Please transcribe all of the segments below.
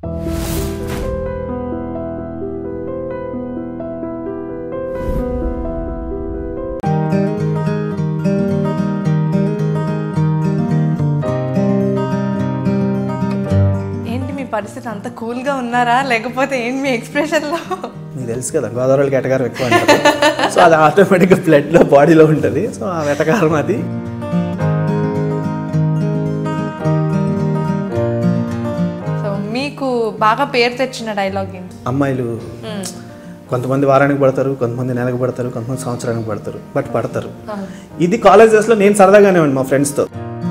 ఏంటి మీ పరిస్థితి అంత కూల్గా ఉన్నారా లేకపోతే ఏంటి మీ ఎక్స్ప్రెషన్లో మీకు తెలుసు కదా గోదావరి ఎటకారం ఎక్కువ అంటారు సో అది ఆటోమేటిక్గా బ్లడ్లో బాడీలో ఉంటుంది సో ఆ వెటకారం అది సో మీకు బాగా పేరు తెచ్చిన డైలాగ్ ఏంటి అమ్మాయిలు కొంతమంది వారానికి పడతారు కొంతమంది నెలకు పడతారు కొంతమంది సంవత్సరానికి పడతారు బట్ పడతారు ఇది కాలేజెస్లో నేను సరదాగానే ఉండి మా ఫ్రెండ్స్తో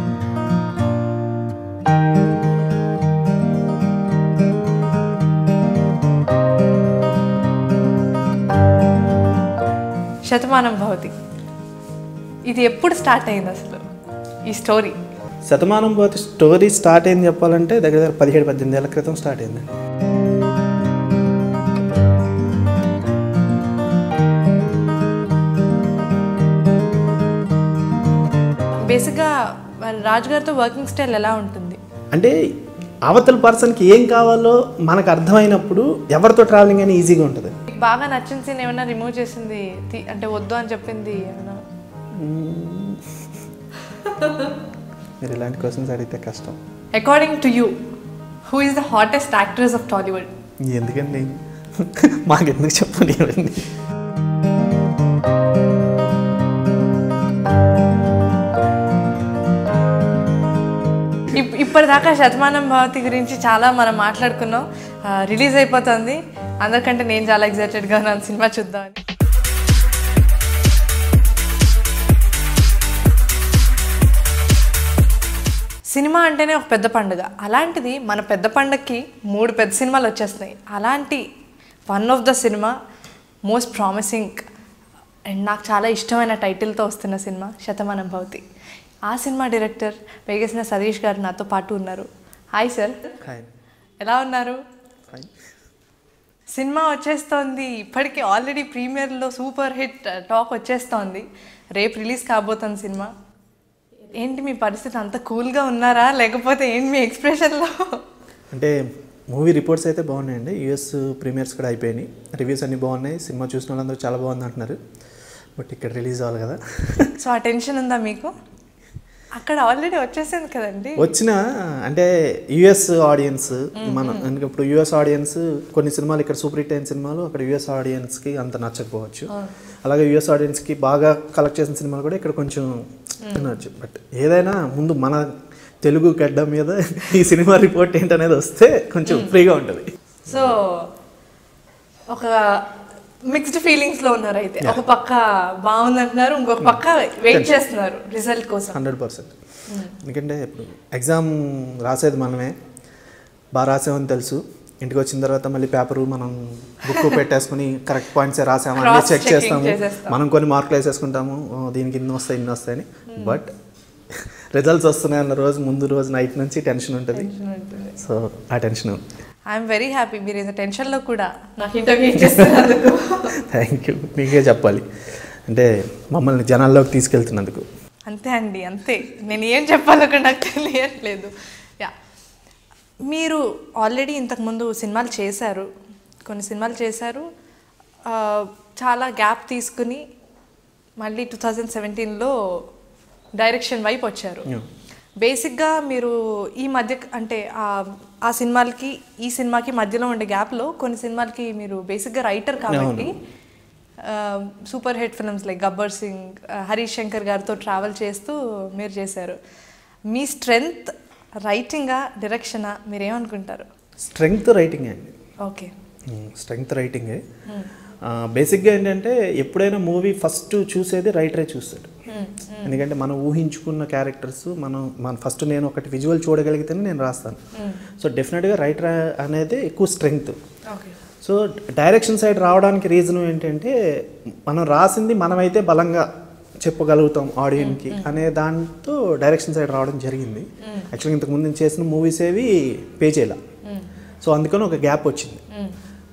శతమానం భవతి ఇది ఎప్పుడు స్టార్ట్ అయింది అసలు ఈ స్టోరీ శతమానం పోతే స్టోరీ స్టార్ట్ అయింది చెప్పాలంటే దగ్గర దగ్గర పదిహేడు పద్దెనిమిది ఏళ్ళ క్రితం స్టార్ట్ అయింది బేసిక్గా మరి రాజు గారితో వర్కింగ్ స్టైల్ ఎలా ఉంటుంది అంటే అవతల పర్సన్కి ఏం కావాలో మనకు అర్థమైనప్పుడు ఎవరితో ట్రావెలింగ్ అని ఈజీగా ఉంటుంది మీకు బాగా నచ్చిన సీన్ ఏమైనా రిమూవ్ చేసింది తీ- అంటే వద్దు అని చెప్పింది ఏమైనా మీరు ఇలాంటి క్వశ్చన్స్ అడిగితే కష్టం according to you who is the hottest actress of Tollywood ఎందుకండి మాకెందుకు చెప్పండి ఇవన్నీ ఇప్- ఇప్పటిదాకా శతమానం భవతి గురించి చాలా మనం మాట్లాడుకున్నాం రిలీజ్ అయిపోతుంది అందరికంటే నేను చాలా ఎగ్జైటెడ్గా ఉన్నాను సినిమా చూద్దామని సినిమా అంటేనే ఒక పెద్ద పండుగ అలాంటిది మన పెద్ద పండగకి మూడు పెద్ద సినిమాలు వచ్చేస్తున్నాయి అలాంటి one of the cinema most promising and నాకు చాలా ఇష్టమైన టైటిల్తో వస్తున్న సినిమా శతమానం భవతి ఆ సినిమా డైరెక్టర్ వేగేసిన సతీష్ గారు నాతో పాటు ఉన్నారు హాయ్ సార్ హాయ్ ఎలా ఉన్నారు ఫైన్ సినిమా వచ్చేస్తోంది ఇప్పటికే ఆల్రెడీ ప్రీమియర్లో సూపర్ హిట్ టాక్ వచ్చేస్తోంది రేపు రిలీజ్ కాబోతుంది సినిమా ఏంటి మీ పరిస్థితి అంత కూల్గా ఉన్నారా లేకపోతే ఏంటి మీ ఎక్స్ప్రెషన్లో అంటే మూవీ రిపోర్ట్స్ అయితే బాగున్నాయండి యూఎస్ ప్రీమియర్స్ కూడా అయిపోయినాయి రివ్యూస్ అన్నీ బాగున్నాయి సినిమా చూసిన వాళ్ళందరూ చాలా బాగుంది అంటున్నారు బట్ ఇక్కడ రిలీజ్ అవ్వాలి కదా సో ఆ టెన్షన్ ఉందా మీకు అక్కడ ఆల్రెడీ వచ్చేసింది కదండి వచ్చిన అంటే యుఎస్ ఆడియన్స్ మనం అంటే ఇప్పుడు యుఎస్ ఆడియన్స్ కొన్ని సినిమాలు ఇక్కడ సూపర్ హిట్ అయిన సినిమాలు అక్కడ యుఎస్ ఆడియన్స్కి అంత నచ్చకపోవచ్చు అలాగే యుఎస్ ఆడియన్స్కి బాగా కలెక్ట్ చేసిన సినిమాలు కూడా ఇక్కడ కొంచెం తినవచ్చు బట్ ఏదైనా ముందు మన తెలుగు గడ్డ మీద ఈ సినిమా రిపోర్ట్ ఏంటనేది వస్తే కొంచెం ఫ్రీగా ఉంటుంది సో ఒక మిక్స్డ్ ఫీలింగ్స్లో ఉన్నారు అయితే ఒక పక్క బాగుంది అంటున్నారు ఇంకొక పక్క వెయిట్ చేస్తున్నారు రిజల్ట్ కోసం హండ్రెడ్ పర్సెంట్ ఎందుకంటే ఇప్పుడు ఎగ్జామ్ రాసేది మనమే బాగా రాసామని తెలుసు ఇంటికి వచ్చిన తర్వాత మళ్ళీ పేపరు మనం బుక్ పెట్టేసుకుని కరెక్ట్ పాయింట్స్ రాసామా అన్నీ Cross చెక్ checking చేస్తాము చేసేస్తాం. మనం కొన్ని మార్కులు వేసేసుకుంటాము ఓ, దీనికి ఇన్ని వస్తాయి ఇన్ని వస్తాయని బట్ రిజల్ట్స్ వస్తున్నాయి అన్న రోజు ముందు రోజు నైట్ నుంచి టెన్షన్ ఉంటుంది సో ఆ టెన్షన్ ఐఎమ్ వెరీ హ్యాపీ మీరు ఇంత టెన్షన్లో కూడా నాకు ఇంటర్వ్యూ చేస్తున్నందుకు థ్యాంక్ యూ మీకే చెప్పాలి అంటే మమ్మల్ని జనాల్లోకి తీసుకెళ్తున్నందుకు అంతే అండి అంతే నేను ఏం చెప్పాలో కూడా నాకు తెలియట్లేదు యా మీరు ఆల్రెడీ ఇంతకుముందు సినిమాలు చేశారు కొన్ని సినిమాలు చేశారు ఆ, చాలా గ్యాప్ తీసుకుని మళ్ళీ టూ థౌజండ్ సెవెంటీన్లో డైరెక్షన్ వైపు వచ్చారు Yeah. బేసిక్గా మీరు ఈ మధ్య అంటే ఆ- ఆ సినిమాలకి ఈ సినిమాకి మధ్యలో ఉండే గ్యాప్లో కొన్ని సినిమాలకి మీరు బేసిక్గా రైటర్ కాబట్టి super hit films like Gabbar Singh Harish Shankar గారితో ట్రావెల్ చేస్తూ మీరు చేశారు మీ స్ట్రెంగ్త్ రైటింగా డైరెక్షనా మీరేమనుకుంటారు స్ట్రెంగ్త్ రైటింగ్ అండి ఓకే స్ట్రెంగ్త్ రైటింగే బేసిక్గా ఏంటంటే ఎప్పుడైనా మూవీ ఫస్ట్ చూసేది రైటరే చూస్తాడు ఎందుకంటే మనం ఊహించుకున్న క్యారెక్టర్స్ మనం మన ఫస్ట్ నేను ఒకటి విజువల్ చూడగలిగితేనే నేను రాస్తాను సో డెఫినెట్గా రైటర్ అనేది ఎక్కువ strength okay so direction side రావడానికి రీజన్ ఏంటంటే మనం రాసింది మనమైతే బలంగా చెప్పగలుగుతాం ఆడియన్కి అనే దాంతో డైరెక్షన్ సైడ్ రావడం జరిగింది యాక్చువల్గా ఇంతకుముందు నేను చేసిన మూవీస్ ఏవి పే చేయాల సో అందుకని ఒక గ్యాప్ వచ్చింది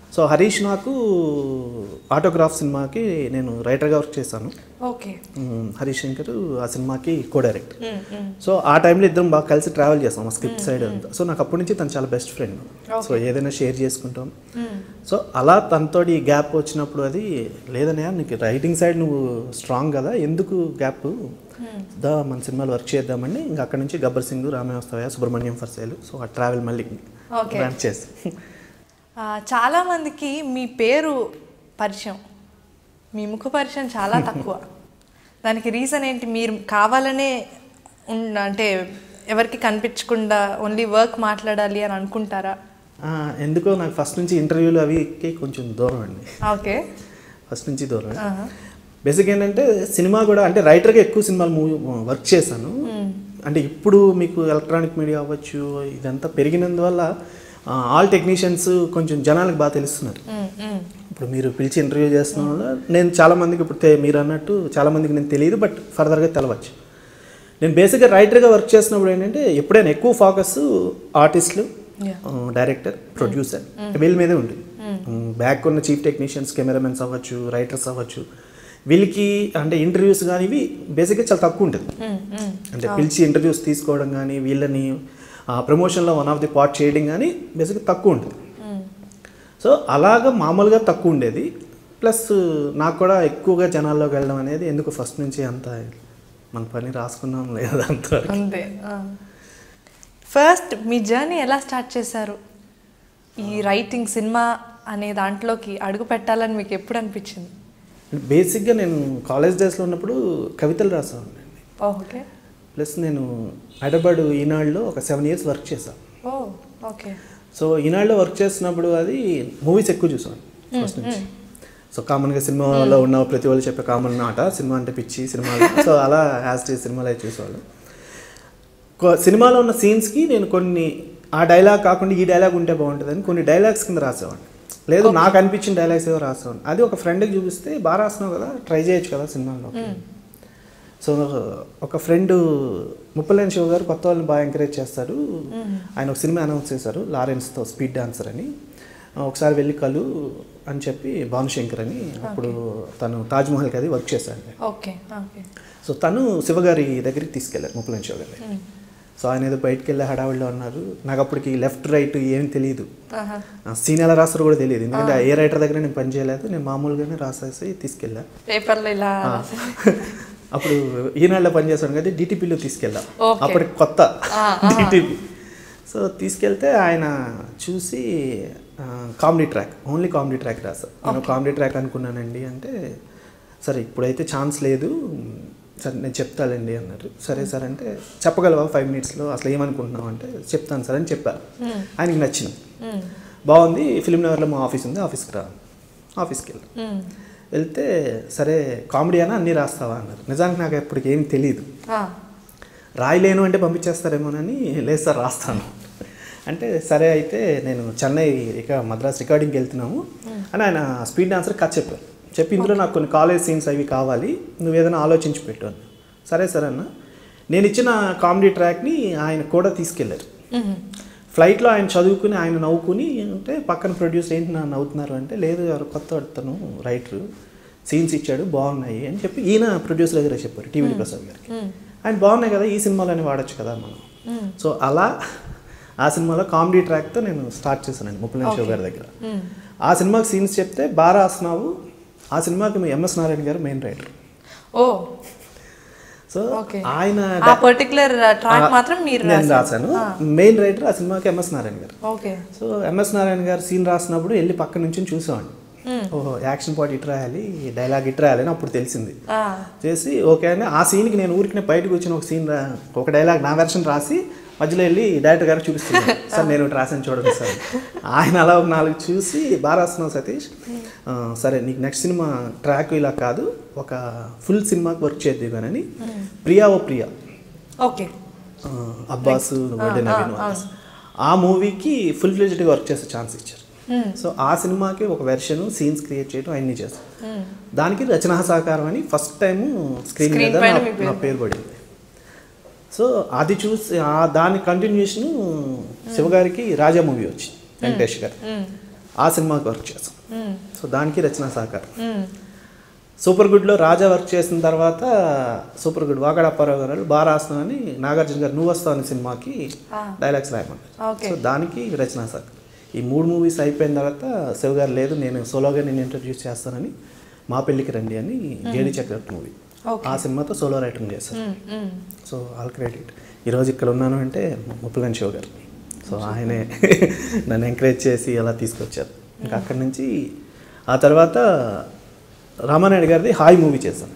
సో హరీష్ నాకు ఆటోగ్రాఫ్ సినిమాకి నేను రైటర్గా వర్క్ చేశాను ఓకే మ్, హరీష్ శంకర్ ఆ సినిమాకి కో డైరెక్ట్ సో ఆ టైంలో ఇద్దరం బాగా కలిసి ట్రావెల్ చేస్తాం ఆ స్క్రిప్ట్ సైడ్ అంతా సో నాకు అప్పటి నుంచి తను చాలా బెస్ట్ ఫ్రెండ్ సో ఏదైనా షేర్ చేసుకుంటాం సో అలా తనతో ఈ గ్యాప్ వచ్చినప్పుడు అది లేదనయ్య నీకు రైటింగ్ సైడ్ నువ్వు స్ట్రాంగ్ కదా ఎందుకు గ్యాప్ దా మన సినిమాలో వర్క్ చేద్దామని ఇంకా అక్కడ నుంచి గబ్బర్ సింగ్ రామేవస్తవయ్య సుబ్రహ్మణ్యం ఫర్ సేల్ సో ఆ ట్రావెల్ మళ్ళీ Okay. బ్రాంచ్ చేసి ఆ, చాలా మందికి మీ పేరు పరిచయం మీ ముఖ పరిచయం చాలా తక్కువ దానికి రీజన్ ఏంటి మీరు కావాలనే ఉన్- అంటే ఎవరికి కనిపించకుండా ఓన్లీ వర్క్ మాట్లాడాలి అని అనుకుంటారా ఆ, ఎందుకో నాకు ఫస్ట్ నుంచి ఇంటర్వ్యూలు అవికి కొంచెం దూరం అండి ఓకే ఫస్ట్ నుంచి దూరం బేసిక్ ఏంటంటే సినిమా కూడా అంటే రైటర్గా ఎక్కువ సినిమాలు మూవీ వర్క్ చేశాను అంటే ఇప్పుడు మీకు ఎలక్ట్రానిక్ మీడియా అవ్వచ్చు ఇదంతా పెరిగినందువల్ల ఆల్ టెక్నీషియన్స్ కొంచెం జనాలకు బాగా తెలుస్తున్నారు ఇప్పుడు మీరు పిలిచి ఇంటర్వ్యూ చేస్తున్న వల్ల నేను చాలా మందికి ఇప్పుడు తె- మీరు అన్నట్టు చాలా మందికి నేను తెలియదు బట్ ఫర్దర్గా తెలవచ్చు నేను బేసిక్గా రైటర్గా వర్క్ చేసినప్పుడు ఏంటంటే ఎప్పుడైనా ఎక్కువ ఫోకస్ ఆర్టిస్టులు డైరెక్టర్ ప్రొడ్యూసర్ వీళ్ళ మీదే ఉంటుంది బ్యాక్ ఉన్న చీఫ్ టెక్నీషియన్స్ కెమెరామెన్స్ అవ్వచ్చు రైటర్స్ అవ్వచ్చు వీళ్ళకి అంటే ఇంటర్వ్యూస్ కానీ ఇవి బేసిక్గా చాలా తక్కువ ఉంటుంది అంటే పిలిచి ఇంటర్వ్యూస్ తీసుకోవడం కానీ వీళ్ళని ప్రమోషన్లో వన్ ఆఫ్ ది పార్ట్ చేయడం కానీ బేసిక్గా తక్కువ ఉంటుంది సో అలాగ మామూలుగా తక్కువ ఉండేది ప్లస్ నాకు కూడా ఎక్కువగా జనాల్లోకి వెళ్ళడం అనేది ఎందుకు ఫస్ట్ నుంచి అంత మన పని రాసుకున్నాం లేదా అంత అంతే ఫస్ట్ మీ జర్నీ ఎలా స్టార్ట్ చేశారు ఈ రైటింగ్ సినిమా అనే దాంట్లోకి అడుగు పెట్టాలని మీకు ఎప్పుడు అనిపించింది బేసిక్గా నేను కాలేజ్ డేస్లో ఉన్నప్పుడు కవితలు రాసాను ఓకే ప్లస్ నేను హైదరాబాద్ ఈనాడులో ఒక సెవెన్ ఇయర్స్ వర్క్ చేశాను ఓ ఓకే సో ఈనాడులో వర్క్ చేస్తున్నప్పుడు అది మూవీస్ ఎక్కువ చూసాను ఫస్ట్ నుంచి సో కామన్గా సినిమాలో ఉన్న ప్రతి వాళ్ళు చెప్పే కామన్ ఆట సినిమా అంటే పిచ్చి సినిమాలు సో అలా యాజ్ టీ సినిమాలు అయితే చూసేవాళ్ళు కొ- సినిమాలో ఉన్న సీన్స్కి నేను కొన్ని ఆ డైలాగ్ కాకుండా ఈ డైలాగ్ ఉంటే బాగుంటుందని కొన్ని డైలాగ్స్ కింద రాసేవాడిని లేదు నాకు అనిపించిన డైలాగ్స్ ఏవో రాసేవాడిని అది ఒక ఫ్రెండ్కి చూపిస్తే బాగా రాస్తున్నావు కదా ట్రై చేయొచ్చు కదా సినిమాలో సో ఒక ఫ్రెండ్ ముప్పలేని శివ గారు కొత్త వాళ్ళని బాగా ఎంకరేజ్ చేస్తారు ఆయన ఒక సినిమా అనౌన్స్ చేశారు లారెన్స్తో స్పీడ్ డాన్సర్ అని ఒకసారి వెళ్ళి కలు అని చెప్పి భానుశంకర్ అని అప్పుడు తను తాజ్మహల్కి అది వర్క్ చేశాడు ఓకే ఓకే సో తను శివగారి దగ్గరికి తీసుకెళ్ళారు ముప్పలేని శివ గారి సో ఆయన ఏదో బయటికి వెళ్ళే హడావిడిలో ఉన్నారు నాకు అప్పటికి లెఫ్ట్ రైట్ ఏం తెలియదు సీన్ ఎలా రాస్తారో కూడా తెలియదు ఎందుకంటే ఏ రైటర్ దగ్గర నేను పని చేయలేదు నేను మామూలుగానే రాసేసి తీసుకెళ్ళా పేపర్లో ఇలా అప్పుడు ఈనాడులో పనిచేస్తాను కదా డిటిపిలో తీసుకెళ్ళాం Okay. అప్పటికి కొత్త డిటిపి సో తీసుకెళ్తే ఆయన చూసి comedy track only comedy track రాశారు నేను కామెడీ ట్రాక్ అనుకున్నానండి అంటే సరే ఇప్పుడైతే ఛాన్స్ లేదు సరే నేను చెప్తానండి అన్నారు సరే సార్ అంటే చెప్పగలవా ఫైవ్ మినిట్స్లో అసలు ఏమనుకుంటున్నావు అంటే చెప్తాను సార్ అని చెప్పారు ఆయనకి నచ్చింది బాగుంది ఫిలిం నగర్లో మా ఆఫీస్ ఉంది ఆఫీస్కి రా ఆఫీస్కి వెళ్ళి వెళ్తే సరే కామెడీ అయినా అన్నీ రాస్తావా అన్నారు నిజానికి నాకు ఎప్పటికి ఏం తెలియదు రాయలేను అంటే పంపించేస్తారేమోనని లేదు సార్ రాస్తాను అంటే సరే అయితే నేను చెన్నై ఇక మద్రాస్ రికార్డింగ్కి వెళ్తున్నాము అని ఆయన స్పీడ్ డాన్సర్ కథ చెప్పారు చెప్పి ఇందులో నాకు కొన్ని కాలేజ్ సీన్స్ అవి కావాలి నువ్వు ఏదైనా ఆలోచించి పెట్టు అని సరే సరే అన్న నేను ఇచ్చిన కామెడీ ట్రాక్ని ఆయన కూడా తీసుకెళ్ళారు ఫ్లైట్లో ఆయన చదువుకుని ఆయన నవ్వుకుని అంటే పక్కన ప్రొడ్యూసర్ ఏంటి నా నవ్వుతున్నారు అంటే లేదు ఎవరు కొత్త అతను రైటర్ సీన్స్ ఇచ్చాడు బాగున్నాయి అని చెప్పి ఈయన ప్రొడ్యూసర్ దగ్గర చెప్పారు టీవీ ప్రసాద్ గారికి ఆయన బాగున్నాయి కదా ఈ సినిమాలోనే వాడచ్చు కదా మనం సో అలా ఆ సినిమాలో కామెడీ ట్రాక్తో నేను స్టార్ట్ చేశానండి ముప్పై షో గారి దగ్గర ఆ సినిమాకి సీన్స్ చెప్తే బాగా రాస్తున్నావు ఆ సినిమాకి మీ ఎంఎస్ నారాయణ గారు మెయిన్ రైటర్ ఓ సో Okay. ఆయన ఆ పర్టికులర్ ట్రాక్ మాత్రం మీరు నేను రాశాను మెయిన్ రైటర్ ఆ సినిమాకి ఎంఎస్ నారాయణ గారు ఓకే సో ఎంఎస్ నారాయణ గారు సీన్ రాసినప్పుడు వెళ్ళి పక్క నుంచి చూసేవాడిని ఓహో యాక్షన్ పార్ట్ ఇటు రాయాలి డైలాగ్ ఇటు రాయాలి అని అప్పుడు తెలిసింది చేసి ఓకే అని ఆ సీన్కి నేను ఊరికి బయటకు వచ్చిన ఒక సీన్ రా ఒక డైలాగ్ నా వెర్షన్ రాసి మధ్యలో వెళ్ళి డైరెక్టర్ గారికి చూపిస్తున్నాను సార్ నేను ఒకటి రాసాను చూడండి సార్ ఆయన అలా ఒక నాలుగు చూసి బాగా రాస్తున్నావు సతీష్ ఆ, సరే నీకు నెక్స్ట్ సినిమా ట్రాక్ ఇలా కాదు ఒక ఫుల్ సినిమాకి వర్క్ చేద్దామని ప్రియా ఓ ప్రియా ఓకే ఆ, అబ్బాస్ వడ్డే నవీన్ వారస్. ఆ మూవీకి ఫుల్ ఫ్లెజ్డ్గా వర్క్ చేసే ఛాన్స్ ఇచ్చారు సో ఆ సినిమాకి ఒక వెర్షన్ సీన్స్ క్రియేట్ చేయడం అన్ని చేస్తాం దానికి రచనా సహకారం అని ఫస్ట్ టైం స్క్రీన్ Screen మీద పైన నా- మీ పేరు నా పేరు పడింది సో అది చూసి ఆ దాని కంటిన్యూషన్ శివగారికి రాజా మూవీ వచ్చింది వెంకటేష్ గారు ఆ సినిమాకి వర్క్ చేసాం సో దానికి రచన సహకారం సూపర్ గుడ్లో రాజా వర్క్ చేసిన తర్వాత సూపర్ గుడ్ వాకడ అప్పారావు గారు బాగా రాస్తున్నామని నాగార్జున గారు నువ్వు వస్తావు అనే సినిమాకి డైలాగ్స్ రాయమన్నారు ఓకే సో దానికి రచన సార్ ఈ మూడు మూవీస్ అయిపోయిన తర్వాత శివ గారు లేదు నేను సోలోగా నేను ఇంట్రడ్యూస్ చేస్తానని మా పెళ్ళికి రండి అని జేడి చక్రవర్తి మూవీ ఆ సినిమాతో సోలో రైటింగ్ చేశారు సో ఆల్ క్రెడిట్ ఈరోజు ఇక్కడ ఉన్నాను అంటే ముప్పుగన్ శివ గారు సో ఆయనే నన్ను ఎంకరేజ్ చేసి అలా తీసుకొచ్చారు ఇంకా అక్కడి నుంచి ఆ తర్వాత రామానాయుడు గారిది హాయ్ మూవీ చేశాను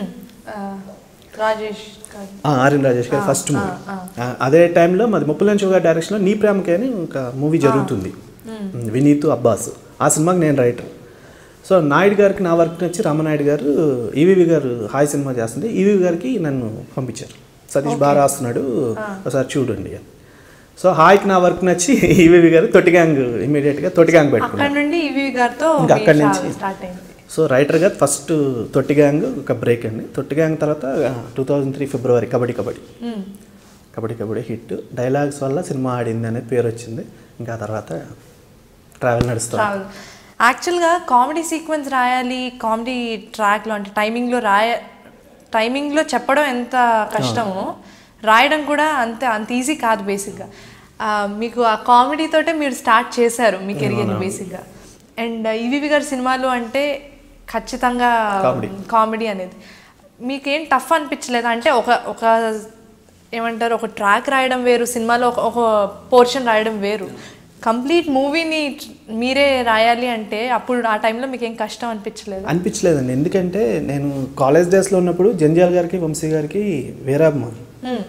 రాజేష్ గారు ఆ, ఆర్ఎన్ రాజేష్ గారి ఫస్ట్ మూవీ అదే టైంలో మాది ముప్పులని శివ గారి డైరెక్షన్లో నీ ప్రేమకే అని ఒక మూవీ జరుగుతుంది వినీత్ అబ్బాస్ ఆ సినిమాకి నేను రైటర్ సో నాయుడు గారికి నా వర్క్ నచ్చి రామనాయుడు గారు ఈవీవి గారు హాయ్ సినిమా చేస్తుంది ఈవీవి గారికి నన్ను పంపించారు సతీష్ బాగా రాస్తున్నాడు ఒకసారి చూడండి అని సో హాయ్కి నా వర్క్ నచ్చి ఈవీవి గారు తొట్టి గ్యాంగ్ ఇమీడియట్గా తొట్టి గ్యాంగ్ పెట్టుకున్నారు అక్కడ నుండి ఈవీ గారితో ఇంకా అక్కడి నుంచి. స్టార్ట్ అయింది సో రైటర్గా ఫస్ట్ తొట్టి గ్యాంగ్ ఒక బ్రేక్ అండి తొట్టి గ్యాంగ్ తర్వాత టూ థౌజండ్ త్రీ ఫిబ్రవరి కబడ్డీ కబడ్డీ మ్మ్. కబడ్డీ కబడ్డీ హిట్ డైలాగ్స్ వల్ల సినిమా ఆడింది అనే పేరు వచ్చింది ఇంకా తర్వాత ట్రావెల్ నడుస్తాం ట్రావెల్ యాక్చువల్గా కామెడీ సీక్వెన్స్ రాయాలి కామెడీ ట్రాక్లో అంటే టైమింగ్లో రాయ టైమింగ్లో చెప్పడం ఎంత కష్టమో రాయడం కూడా అంత అంత ఈజీ కాదు బేసిక్గా మీకు ఆ కామెడీ తోటే మీరు స్టార్ట్ చేశారు మీ కెరియర్ బేసిక్గా అండ్ ఈవీవి గారి సినిమాలు అంటే ఖచ్చితంగా Comedy. కామెడీ అనేది మీకేం టఫ్ అనిపించలేదా అంటే ఒక ఒక ఏమంటారు ఒక ట్రాక్ రాయడం వేరు సినిమాలో ఒక ఒక పోర్షన్ రాయడం వేరు కంప్లీట్ మూవీని మీరే రాయాలి అంటే అప్పుడు ఆ టైంలో మీకు ఏం కష్టం అనిపించలేదు అనిపించలేదండి ఎందుకంటే నేను కాలేజ్ డేస్లో ఉన్నప్పుడు జంజాల్ గారికి వంశీ గారికి వీరాభిమాన్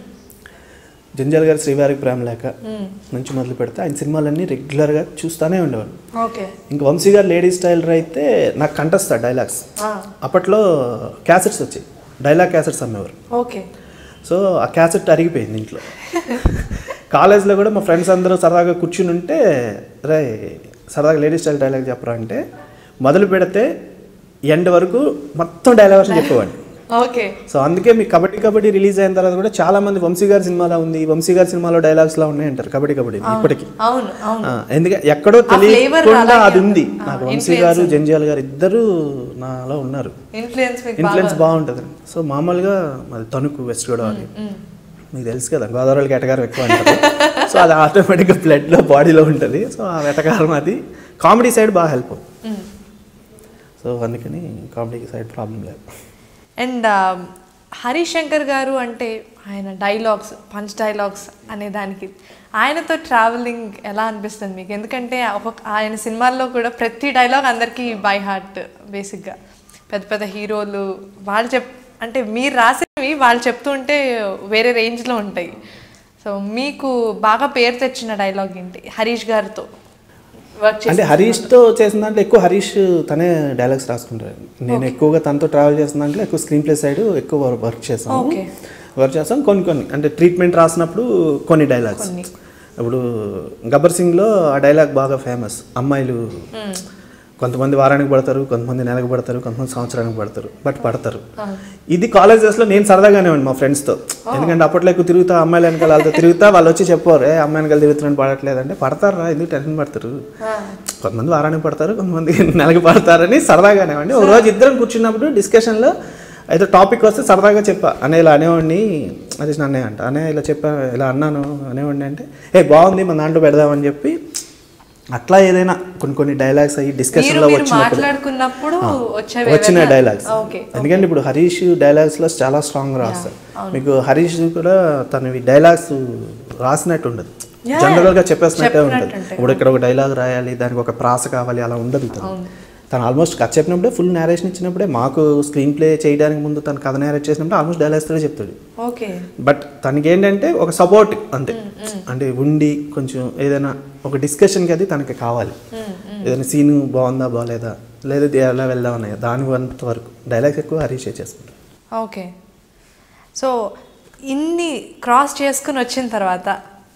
జంజాల్ గారి శ్రీవారికి ప్రేమ లేక నుంచి మొదలు పెడితే ఆయన సినిమాలన్నీ రెగ్యులర్గా చూస్తూనే ఉండేవాడు ఓకే ఇంకా వంశీ గారు లేడీ స్టైలర్ అయితే నాకు కంటస్తా డైలాగ్స్ అప్పట్లో క్యాసెట్స్ వచ్చాయి డైలాగ్ క్యాసెట్స్ అమ్మేవారు ఓకే సో ఆ క్యాసెట్ అరిగిపోయింది ఇంట్లో కాలేజ్లో కూడా మా ఫ్రెండ్స్ అందరూ సరదాగా కూర్చుని ఉంటే రే సరదాగా లేడీ స్టైల్ డైలాగ్ చెప్పరా అంటే మొదలు పెడితే ఎండ్ వరకు మొత్తం డైలాగ్స్ చెప్పేవాడిని ఓకే సో అందుకే మీ కబడ్డీ కబడ్డీ రిలీజ్ అయిన తర్వాత కూడా చాలా మంది వంశీ గారి సినిమాలో ఉంది వంశీ గారి సినిమాలో డైలాగ్స్ లా ఉన్నాయి అంటారు కబడ్డీ కబడ్డీ ఇప్పటికీ అవును అవును ఆ, ఎందుకంటే ఎక్కడో flavor తెలియకుండా అలాగే అది ఉంది ఉంది. నాకు ఆ, వంశీ గారు జంజాల్ గారు ఇద్దరు నాలో ఉన్నారు ఇన్ఫ్లుయెన్స్ మీకు ఇన్ఫ్లుయెన్స్ బాగుంటుంది సో మామూలుగా మాది తణుకు వెస్ట్ గోదావరి మీకు తెలుసు కదా గోదావరి ఎటకారం ఎక్కువ అంటారు సో అది ఆటోమేటిక్గా బ్లడ్లో బాడీలో ఉంటుంది సో ఆ వెటకారం అది కామెడీ సైడ్ బాగా హెల్ప్ అవుతుంది సో అందుకని కామెడీ సైడ్ ప్రాబ్లం లేదు అండ్ హరీష్ శంకర్ గారు అంటే ఆయన డైలాగ్స్ పంచ్ డైలాగ్స్ అనే దానికి ఆయనతో ట్రావెలింగ్ ఎలా అనిపిస్తుంది మీకు ఎందుకంటే ఒక్కొక్క ఆయన సినిమాల్లో కూడా ప్రతి డైలాగ్ అందరికీ బై హార్ట్ బేసిక్గా పెద్ద పెద్ద హీరోలు వాళ్ళు చెప్ అంటే మీరు రాసినవి వాళ్ళు చెప్తుంటే వేరే రేంజ్లో ఉంటాయి సో మీకు బాగా పేరు తెచ్చిన డైలాగ్ ఏంటి హరీష్ గారితో వర్క్ చేసి అంటే హరీష్తో చేసిన దాంట్లో ఎక్కువ హరీష్ తనే డైలాగ్స్ రాసుకుంటారు నేను ఎక్కువగా తనతో ట్రావెల్ చేసిన దాంట్లో ఎక్కువ స్క్రీన్ ప్లే సైడ్ ఎక్కువ వర్క్ చేస్తాను ఓకే వర్క్ చేస్తాం కొన్ని కొన్ని అంటే ట్రీట్మెంట్ రాసినప్పుడు కొన్ని డైలాగ్స్ కొన్ని. ఇప్పుడు గబ్బర్ సింగ్లో ఆ డైలాగ్ బాగా ఫేమస్ అమ్మాయిలు కొంతమంది వారానికి పడతారు కొంతమంది నెలకు పడతారు కొంతమంది సంవత్సరానికి పడతారు బట్ పడతారు ఇది కాలేజ్ డేస్లో నేను సరదాగానే ఉండి మా ఫ్రెండ్స్తో ఎందుకంటే అప్పట్లో ఎక్కువ తిరుగుతా అమ్మాయిలు వెనకాల వాళ్ళతో తిరుగుతా వాళ్ళు వచ్చి చెప్పారు ఏ అమ్మాయి వెనకాల తిరుగుతున్నాను పడట్లేదు అంటే పడతారా ఎందుకు టెన్షన్ పడతారు కొంతమంది వారానికి పడతారు కొంతమంది నెలకి పడతారని సరదాగానే అండి ఒక రోజు ఇద్దరం కూర్చున్నప్పుడు డిస్కషన్లో అయితే టాపిక్ వస్తే సరదాగా చెప్పా అనే ఇలా అనేవాడిని అది అన్నయ్య అంట అనే ఇలా చెప్పా ఇలా అన్నాను అనేవాడిని అంటే ఏ బాగుంది మన దాంట్లో పెడదామని చెప్పి అట్లా ఏదైనా కొన్ని కొన్ని డైలాగ్స్ అయ్యి మీరు డిస్కషన్లో మీరు వచ్చినప్పుడు మాట్లాడుకున్నప్పుడు వచ్చే వచ్చిన డైలాగ్స్ ఓకే ఎందుకంటే ఇప్పుడు హరీష్ డైలాగ్స్ లో చాలా స్ట్రాంగ్ రాస్తారు మీకు హరీష్ కూడా తనవి డైలాగ్స్ రాసినట్టు ఉండదు Yeah, జనరల్ గా చెప్పేసినట్టే ఉంటుంది చెప్పినట్టు ఉంటాయి. ఇప్పుడు ఇక్కడ ఒక డైలాగ్ రాయాలి దానికి ఒక ప్రాస కావాలి అలా ఉండదు తను తను ఆల్మోస్ట్ కథ చెప్పినప్పుడే ఫుల్ నేరేషన్ ఇచ్చినప్పుడే మాకు స్క్రీన్ ప్లే చేయడానికి ముందు తను కథ నేరేట్ చేసినప్పుడు ఆల్మోస్ట్ డైలాగ్స్ తోనే చెప్తాడు ఓకే బట్ తనకి ఏంటంటే ఒక సపోర్ట్ అంతే అంటే ఉండి కొంచెం ఏదైనా ఒక డిస్కషన్కి అది తనకి కావాలి ఏదైనా సీన్ బాగుందా బాగాలేదా లేదా ఇది ఎలా వెళ్దాం అన్నయ్య దాని అంత వరకు డైలాగ్స్ ఎక్కువ హరీష్ చేసుకుంటారు ఓకే సో ఇన్ని క్రాస్ చేసుకుని వచ్చిన తర్వాత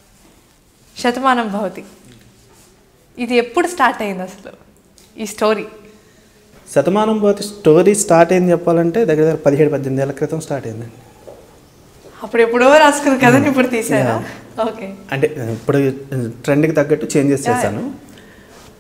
శతమానం భవతి ఇది ఎప్పుడు స్టార్ట్ అయింది అసలు ఈ స్టోరీ శతమానం పోతే స్టోరీ స్టార్ట్ అయింది చెప్పాలంటే దగ్గర దగ్గర పదిహేడు పద్దెనిమిది ఏళ్ళ క్రితం స్టార్ట్ అయిందండి అప్పుడు ఎప్పుడో రాసుకున్న కథని ఇప్పుడు తీసారా ఓకే అంటే ఇప్పుడు ట్రెండ్కి తగ్గట్టు చేంజెస్ చేశాను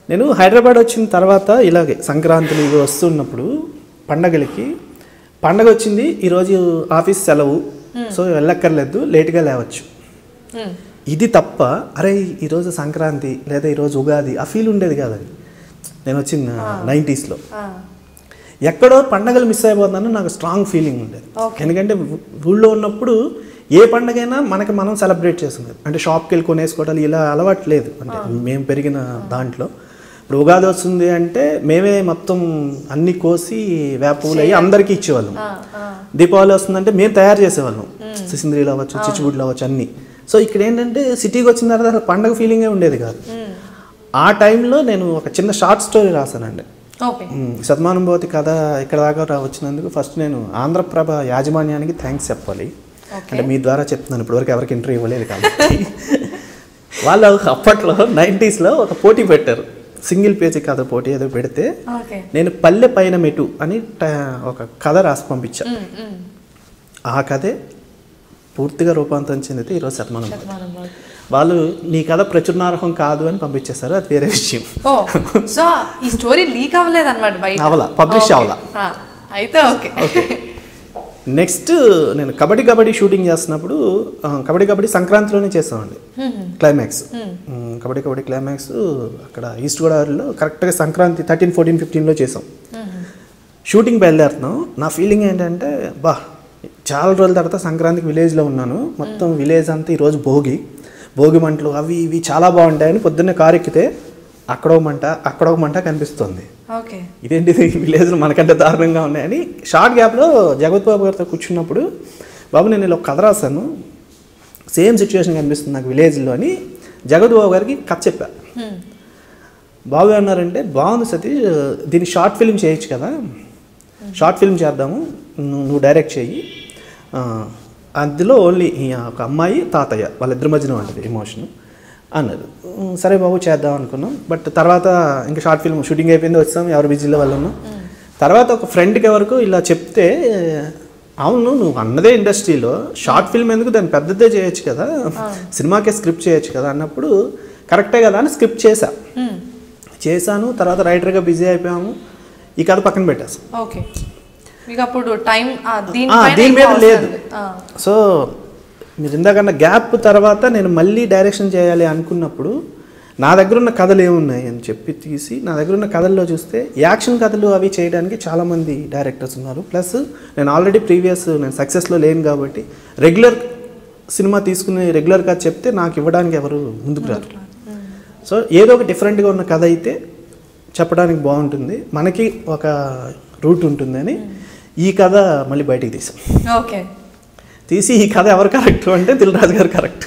నేను హైదరాబాద్ వచ్చిన తర్వాత ఇలాగే సంక్రాంతులు ఇవి వస్తున్నప్పుడు పండగలకి పండగ వచ్చింది ఈరోజు ఆఫీస్ సెలవు సో వెళ్ళక్కర్లేదు లేట్గా లేవచ్చు మ్మ్. ఇది తప్ప అరే ఈరోజు సంక్రాంతి లేదా ఈరోజు ఉగాది ఆ ఫీల్ ఉండేది కాదండి నేను వచ్చిన నైంటీస్లో ఆ, ఎక్కడో పండగలు మిస్ అయిపోతుందని నాకు స్ట్రాంగ్ ఫీలింగ్ ఉండేది Okay. ఎందుకంటే ఊ- ఊళ్ళో ఉన్నప్పుడు ఏ పండగైనా మనకి మనం సెలబ్రేట్ చేసుకునేది అంటే షాప్కి వెళ్ళి కొనేసుకోవడాలు ఇలా అలవాటు లేదు అంటే మేము పెరిగిన దాంట్లో ఇప్పుడు ఉగాది వస్తుంది అంటే మేమే మొత్తం అన్ని కోసి వేపవులు అయ్యి అందరికీ ఇచ్చేవాళ్ళం ఆ, ఆ. దీపావళి వస్తుందంటే మేము తయారు చేసేవాళ్ళం సిసింద్రీలు అవ్వచ్చు చిచ్చుబుడ్లు అవ్వచ్చు అన్ని సో ఇక్కడ ఏంటంటే సిటీకి వచ్చిన తర్వాత అసలు పండగ ఫీలింగే ఉండేది కాదు మ్మ్. ఆ టైంలో నేను ఒక చిన్న షార్ట్ స్టోరీ రాశానండి ఓకే మ్మ్. శతమానుభూతి కథ ఇక్కడ దాకా రా- వచ్చినందుకు ఫస్ట్ నేను ఆంధ్రప్రభ యాజమాన్యానికి థ్యాంక్స్ చెప్పాలి అంటే మీ ద్వారా చెప్తున్నాను ఇప్పటివరకు ఎవరికి ఇంటర్వ్యూ ఇవ్వలేదు కాబట్టి వాళ్ళు అప్పట్లో నైంటీస్లో ఒక పోటీ పెట్టారు సింగిల్ పేజీ కథ పోటీ ఏదో పెడితే ఓకే నేను పల్లె పైన మెటు అని ట- ఒక కథ రాసి పంపించా మ్మ్, మ్మ్. ఆ కథే పూర్తిగా రూపాంతరం చెందితే ఈరోజు శతమానం శతమానం భవతి. వాళ్ళు నీ కథ ప్రచురణార్హం కాదు అని పంపించేస్తారు అది వేరే విషయం ఓ సో ఈ స్టోరీ లీక్ అవ్వలేదు అనమాట బయట అవలా, publish ఓకే. అవలా. ఆ, అయితే ఓకే నెక్స్ట్ నేను కబడ్డీ కబడ్డీ షూటింగ్ చేస్తున్నప్పుడు ఆ, కబడ్డీ కబడ్డీ సంక్రాంతిలోనే చేస్తామండి క్లైమాక్స్ మ్, కబడ్డీ కబడ్డీ క్లైమాక్స్ అక్కడ ఈస్ట్ గోదావరిలో కరెక్ట్గా సంక్రాంతి థర్టీన్ ఫోర్టీన్ ఫిఫ్టీన్లో చేసాం షూటింగ్ బయలుదేరుతున్నాం నా ఫీలింగ్ ఏంటంటే బా చాలా రోజుల తర్వాత సంక్రాంతికి విలేజ్లో ఉన్నాను మొత్తం విలేజ్ అంతా ఈరోజు భోగి భోగి మంటలు అవి ఇవి చాలా బాగుంటాయని పొద్దున్నే కారు ఎక్కితే అక్కడో మంట అక్కడో మంట కనిపిస్తుంది ఓకే ఇదేంటి విలేజ్లో మనకంటే దారుణంగా ఉన్నాయని షార్ట్ గ్యాప్లో జగత్ బాబు గారితో కూర్చున్నప్పుడు బాబు నేను ఇలా ఒక కథ రాశాను సేమ్ సిచ్యువేషన్ కనిపిస్తుంది నాకు విలేజ్లో అని జగత్ బాబు గారికి కథ చెప్పా బాబు అన్నారంటే బాగుంది సతీష్ దీన్ని షార్ట్ ఫిల్మ్ చేయొచ్చు కదా షార్ట్ ఫిల్మ్ చేద్దాము నువ్వు నువ్వు డైరెక్ట్ చెయ్యి ఆ, అందులో ఓన్లీ ఈ ఒక అమ్మాయి తాతయ్య వాళ్ళిద్దరి మధ్యన ఉంటుంది ఎమోషన్ అన్నారు "ఉమ్, సరే బాబు చేద్దాం అనుకున్నాం బట్ తర్వాత ఇంకా షార్ట్ ఫిల్మ్ షూటింగ్ అయిపోయింది వచ్చాం ఎవరు బిజీలో వాళ్ళు ఉన్నాం తర్వాత ఒక ఫ్రెండ్కి ఎవరికి ఇలా చెప్తే అవును నువ్వు అన్నదే ఇండస్ట్రీలో షార్ట్ ఫిల్మ్ ఎందుకు దాన్ని పెద్దదే చేయొచ్చు కదా సినిమాకే స్క్రిప్ట్ చేయొచ్చు కదా అన్నప్పుడు కరెక్టే కదా అని స్క్రిప్ట్ చేశా చేశాను తర్వాత రైటర్గా బిజీ అయిపోయాము ఈ కథ పక్కన పెట్టేసాం ఓకే మీకు అప్పుడు టైం దీని ఆ, దీని మీద లేదు ఆ, సో మీరు ఇందాకన్న గ్యాప్ తర్వాత నేను మళ్ళీ డైరెక్షన్ చేయాలి అనుకున్నప్పుడు నా దగ్గర ఉన్న కథలు ఏమున్నాయి అని చెప్పి తీసి నా దగ్గర ఉన్న కథల్లో చూస్తే యాక్షన్ కథలు అవి చేయడానికి చాలామంది డైరెక్టర్స్ ఉన్నారు ప్లస్ నేను ఆల్రెడీ ప్రీవియస్ నేను సక్సెస్లో లేను కాబట్టి రెగ్యులర్ సినిమా తీసుకుని రెగ్యులర్ కథ చెప్తే నాకు ఇవ్వడానికి ఎవరు ముందుకు రారు సో ఏదో ఒక డిఫరెంట్గా ఉన్న కథ అయితే చెప్పడానికి బాగుంటుంది మనకి ఒక రూట్ ఉంటుందని ఈ కథ మళ్ళీ బయటికి తీసాం ఓకే తీసి ఈ కథ ఎవరు కరెక్ట్ అంటే దిల్రాజు గారు కరెక్ట్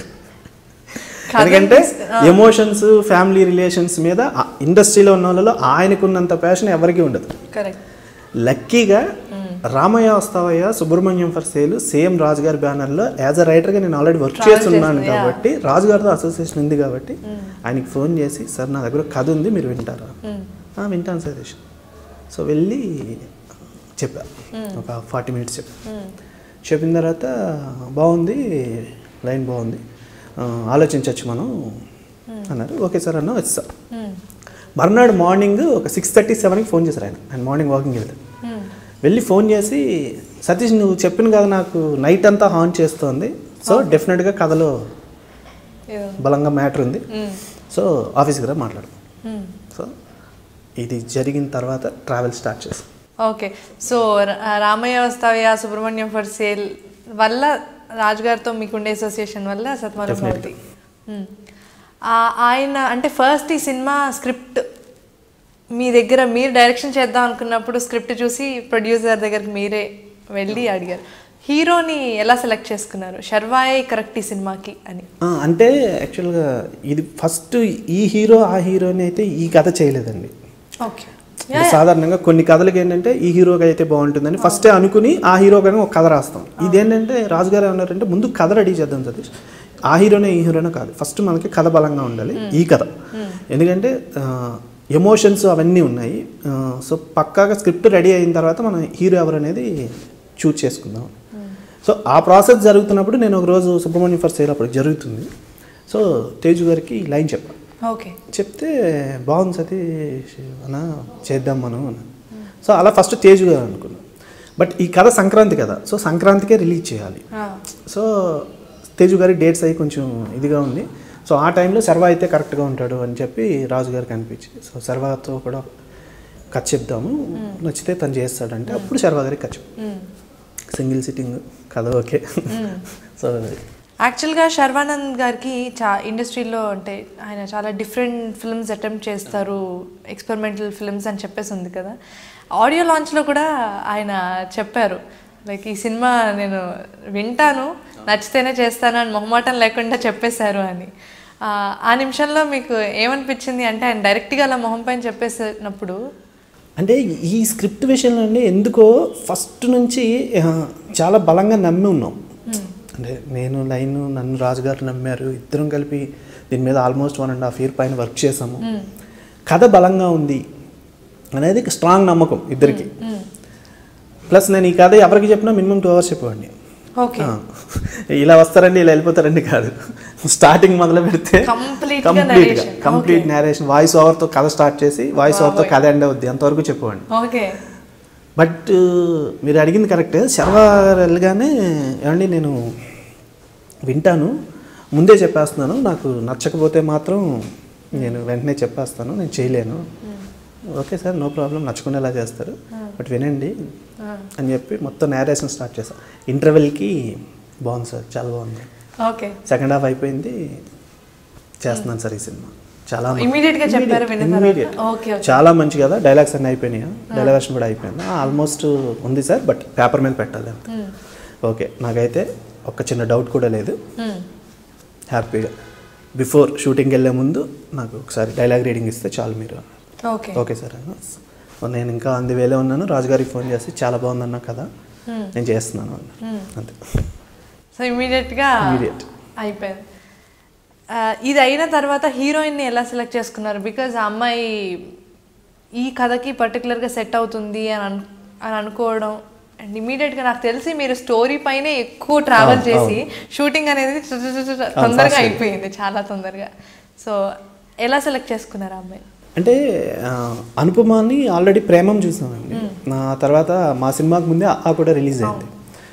కథ ఎందుకంటే తీస్- ఎమోషన్స్ ఫ్యామిలీ రిలేషన్స్ మీద ఆ ఇండస్ట్రీలో ఉన్న వాళ్ళలో ఆయనకున్నంత ప్యాషన్ ఎవరికీ ఉండదు కరెక్ట్ లక్కీగా Ramayya Vasthavayya Subrahmanyam for sale same Raju గారి బ్యానర్లో యాజ్ అ రైటర్గా నేను ఆల్రెడీ వర్క్ Travel చేస్తున్నాను చేస్తున్నా, yeah. కాబట్టి రాజు గారితో అసోసియేషన్ ఉంది కాబట్టి ఆయనకి ఫోన్ చేసి సార్ నా దగ్గర కథ ఉంది మీరు వింటారా "ఆ, వింటాను సతీష్ సో వెళ్ళి చెప్పా ఒక ఫార్టీ మినిట్స్ చెప్పా చెప్పిన తర్వాత బాగుంది లైన్ బాగుంది ఆ, ఆలోచించవచ్చు మనం అన్నారు ఓకే సార్ అన్న వచ్చా మర్నాడు మార్నింగ్ ఒక సిక్స్ థర్టీ సెవెన్కి ఫోన్ చేశారు ఆయన ఆయన మార్నింగ్ వాకింగ్ వెళ్తారు వెళ్ళి ఫోన్ చేసి సతీష్ నువ్వు చెప్పిన కదా నాకు నైట్ అంతా హాన్ చేస్తోంది సో డెఫినెట్గా కథలో బలంగా మ్యాటర్ ఉంది సో ఆఫీస్కి రా మాట్లాడు సో ఇది జరిగిన తర్వాత ట్రావెల్ స్టార్ట్ చేసాం ఓకే సో ర- రామయ్య వస్తావయ్య సుబ్రహ్మణ్యం ఫర్ సేల్ వల్ల రాజుగారితో మీకుండే అసోసియేషన్ వల్ల సత్మానం భవతి మ్మ్. ఆ- ఆయన అంటే ఫస్ట్ ఈ సినిమా స్క్రిప్ట్ మీ దగ్గర మీరు డైరెక్షన్ చేద్దాం అనుకున్నప్పుడు స్క్రిప్ట్ చూసి ప్రొడ్యూసర్ దగ్గరికి మీరే వెళ్ళి అడిగారు హీరోని ఎలా సెలెక్ట్ చేసుకున్నారు శర్వాయే కరెక్ట్ ఈ సినిమాకి అని ఆ, అంటే యాక్చువల్గా ఇది ఫస్ట్ ఈ హీరో ఆ హీరోని అయితే ఈ కథ చేయలేదండి ఓకే ఇప్పుడు సాధారణంగా కొన్ని కథలకి ఏంటంటే ఈ హీరోకి అయితే బాగుంటుందని ఫస్టే అనుకుని ఆ హీరో కానీ ఒక కథ రాస్తాం ఇదేంటంటే రాజుగారు ఏమన్నారంటే ముందు కథ రెడీ చేద్దాం సతీష్ ఆ హీరోనే ఈ హీరోనే కాదు ఫస్ట్ మనకి కథ బలంగా ఉండాలి ఈ కథ ఎందుకంటే ఎమోషన్స్ అవన్నీ ఉన్నాయి ఆ, సో పక్కాగా స్క్రిప్ట్ రెడీ అయిన తర్వాత మనం హీరో ఎవరు అనేది చూజ్ చేసుకుందాం సో ఆ ప్రాసెస్ జరుగుతున్నప్పుడు నేను ఒక రోజు సుబ్రహ్మణ్యం ఫర్ సేల్ అప్పుడు జరుగుతుంది సో తేజు గారికి లైన్ చెప్పాను ఓకే చెప్తే బాగుంది సతీష్ అన్న చేద్దాం మనం అని సో అలా ఫస్ట్ తేజు గారు అనుకున్నాం బట్ ఈ కథ సంక్రాంతి కదా సో సంక్రాంతికే రిలీజ్ చేయాలి సో తేజు గారి డేట్స్ అయ్యి కొంచెం ఇదిగా ఉంది సో ఆ టైంలో సర్వా అయితే కరెక్ట్గా ఉంటాడు అని చెప్పి రాజు గారికి అనిపించింది సో సర్వాతో కూడా కథ చెప్దాము నచ్చితే తను చేస్తాడంటే అప్పుడు సర్వా గారికి కథ చెప్పాం. సింగిల్ సిట్టింగ్ కథ ఓకే సో యాక్చువల్గా శర్వానంద్ గారికి చా ఇండస్ట్రీలో అంటే ఆయన చాలా డిఫరెంట్ ఫిల్మ్స్ అటెంప్ట్ చేస్తారు ఎక్స్పెరిమెంటల్ ఫిల్మ్స్ అని చెప్పేసి ఉంది కదా ఆడియో లాంచ్లో కూడా ఆయన చెప్పారు లైక్ ఈ సినిమా నేను వింటాను నచ్చితేనే చేస్తాను అని మొహమాటం లేకుండా చెప్పేశారు అని ఆ, ఆ నిమిషంలో మీకు ఏమనిపించింది అంటే ఆయన డైరెక్ట్గా అలా మొహం పైన చెప్పేసినప్పుడు అంటే ఈ స్క్రిప్ట్ విషయంలో అండి ఎందుకో ఫస్ట్ నుంచి ఆ, చాలా బలంగా నమ్మి ఉన్నాం అంటే నేను లైన్ నన్ను రాజుగారు నమ్మారు ఇద్దరం కలిపి దీని మీద almost one and half year పైన వర్క్ చేసాము కథ బలంగా ఉంది అనేది స్ట్రాంగ్ నమ్మకం ఇద్దరికి ప్లస్ నేను ఈ కథ ఎవరికి చెప్పినా మినిమం టూ అవర్స్ చెప్పేవాడిని ఓకే ఆ, ఇలా వస్తారండి ఇలా వెళ్ళిపోతారండి కాదు స్టార్టింగ్ మొదలు పెడితే Complete గా కంప్లీట్గా narration. కంప్లీట్ నేరేషన్ వాయిస్ ఓవర్తో కథ స్టార్ట్ చేసి వాయిస్ ఓవర్తో కథ ఎండ్ అవుద్ది అంతవరకు చెప్పేవాడిని ఓకే బట్ మీరు అడిగింది కరెక్టే శర్వా వెళ్ళగానే ఏమండి నేను వింటాను ముందే చెప్పేస్తున్నాను నాకు నచ్చకపోతే మాత్రం నేను వెంటనే చెప్పేస్తాను నేను చేయలేను ఓకే సార్ నో ప్రాబ్లం నచ్చుకునేలా చేస్తారు బట్ వినండి అని చెప్పి మొత్తం నేరేషన్ స్టార్ట్ చేశాను ఇంటర్వెల్కి బాగుంది సార్ చాలా బాగుంది ఓకే సెకండ్ హాఫ్ అయిపోయింది చేస్తున్నాను సార్ ఈ సినిమా చాలా మంచి- Immediate గా చెప్పారా విన్న తర్వాత? Immediate. Okay, okay. చాలా మంచి కదా డైలాగ్స్ అన్నీ అయిపోయినాయి డైలాగ్స్ కూడా అయిపోయింది ఆల్మోస్ట్ ఉంది సార్ బట్ పేపర్ మీద పెట్టాలి అంతే ఓకే నాకైతే ఒక చిన్న డౌట్ కూడా లేదు హ్యాపీగా బిఫోర్ షూటింగ్కి వెళ్ళే ముందు నాకు ఒకసారి డైలాగ్ రీడింగ్ ఇస్తే చాలు మీరు ఓకే ఓకే సార్ అన్న నేను ఇంకా అంది వేలే ఉన్నాను రాజుగారికి ఫోన్ చేసి చాలా బాగుందన్న కదా నేను చేస్తున్నాను అన్న అంతే సో ఇమీడియట్గా Immediate. అయిపోయింది ఆ, ఇది అయిన తర్వాత హీరోయిన్ని ఎలా సెలెక్ట్ చేసుకున్నారు బికాజ్ ఆ అమ్మాయి ఈ కథకి పర్టికులర్గా సెట్ అవుతుంది అని అను అని అనుకోవడం అండ్ ఇమీడియట్గా నాకు తెలిసి మీరు స్టోరీ పైనే ఎక్కువ ట్రావెల్ అవును, చేసి షూటింగ్ అనేది చు- చు- చు- చు- తొందరగా అయిపోయింది చాలా తొందరగా సో ఎలా సెలెక్ట్ చేసుకున్నారు ఆ అమ్మాయి అంటే ఆ, అనుపమాని ఆల్రెడీ ప్రేమం చూసామండి నా తర్వాత మా సినిమాకి ముందే ఆ కూడా రిలీజ్ అయింది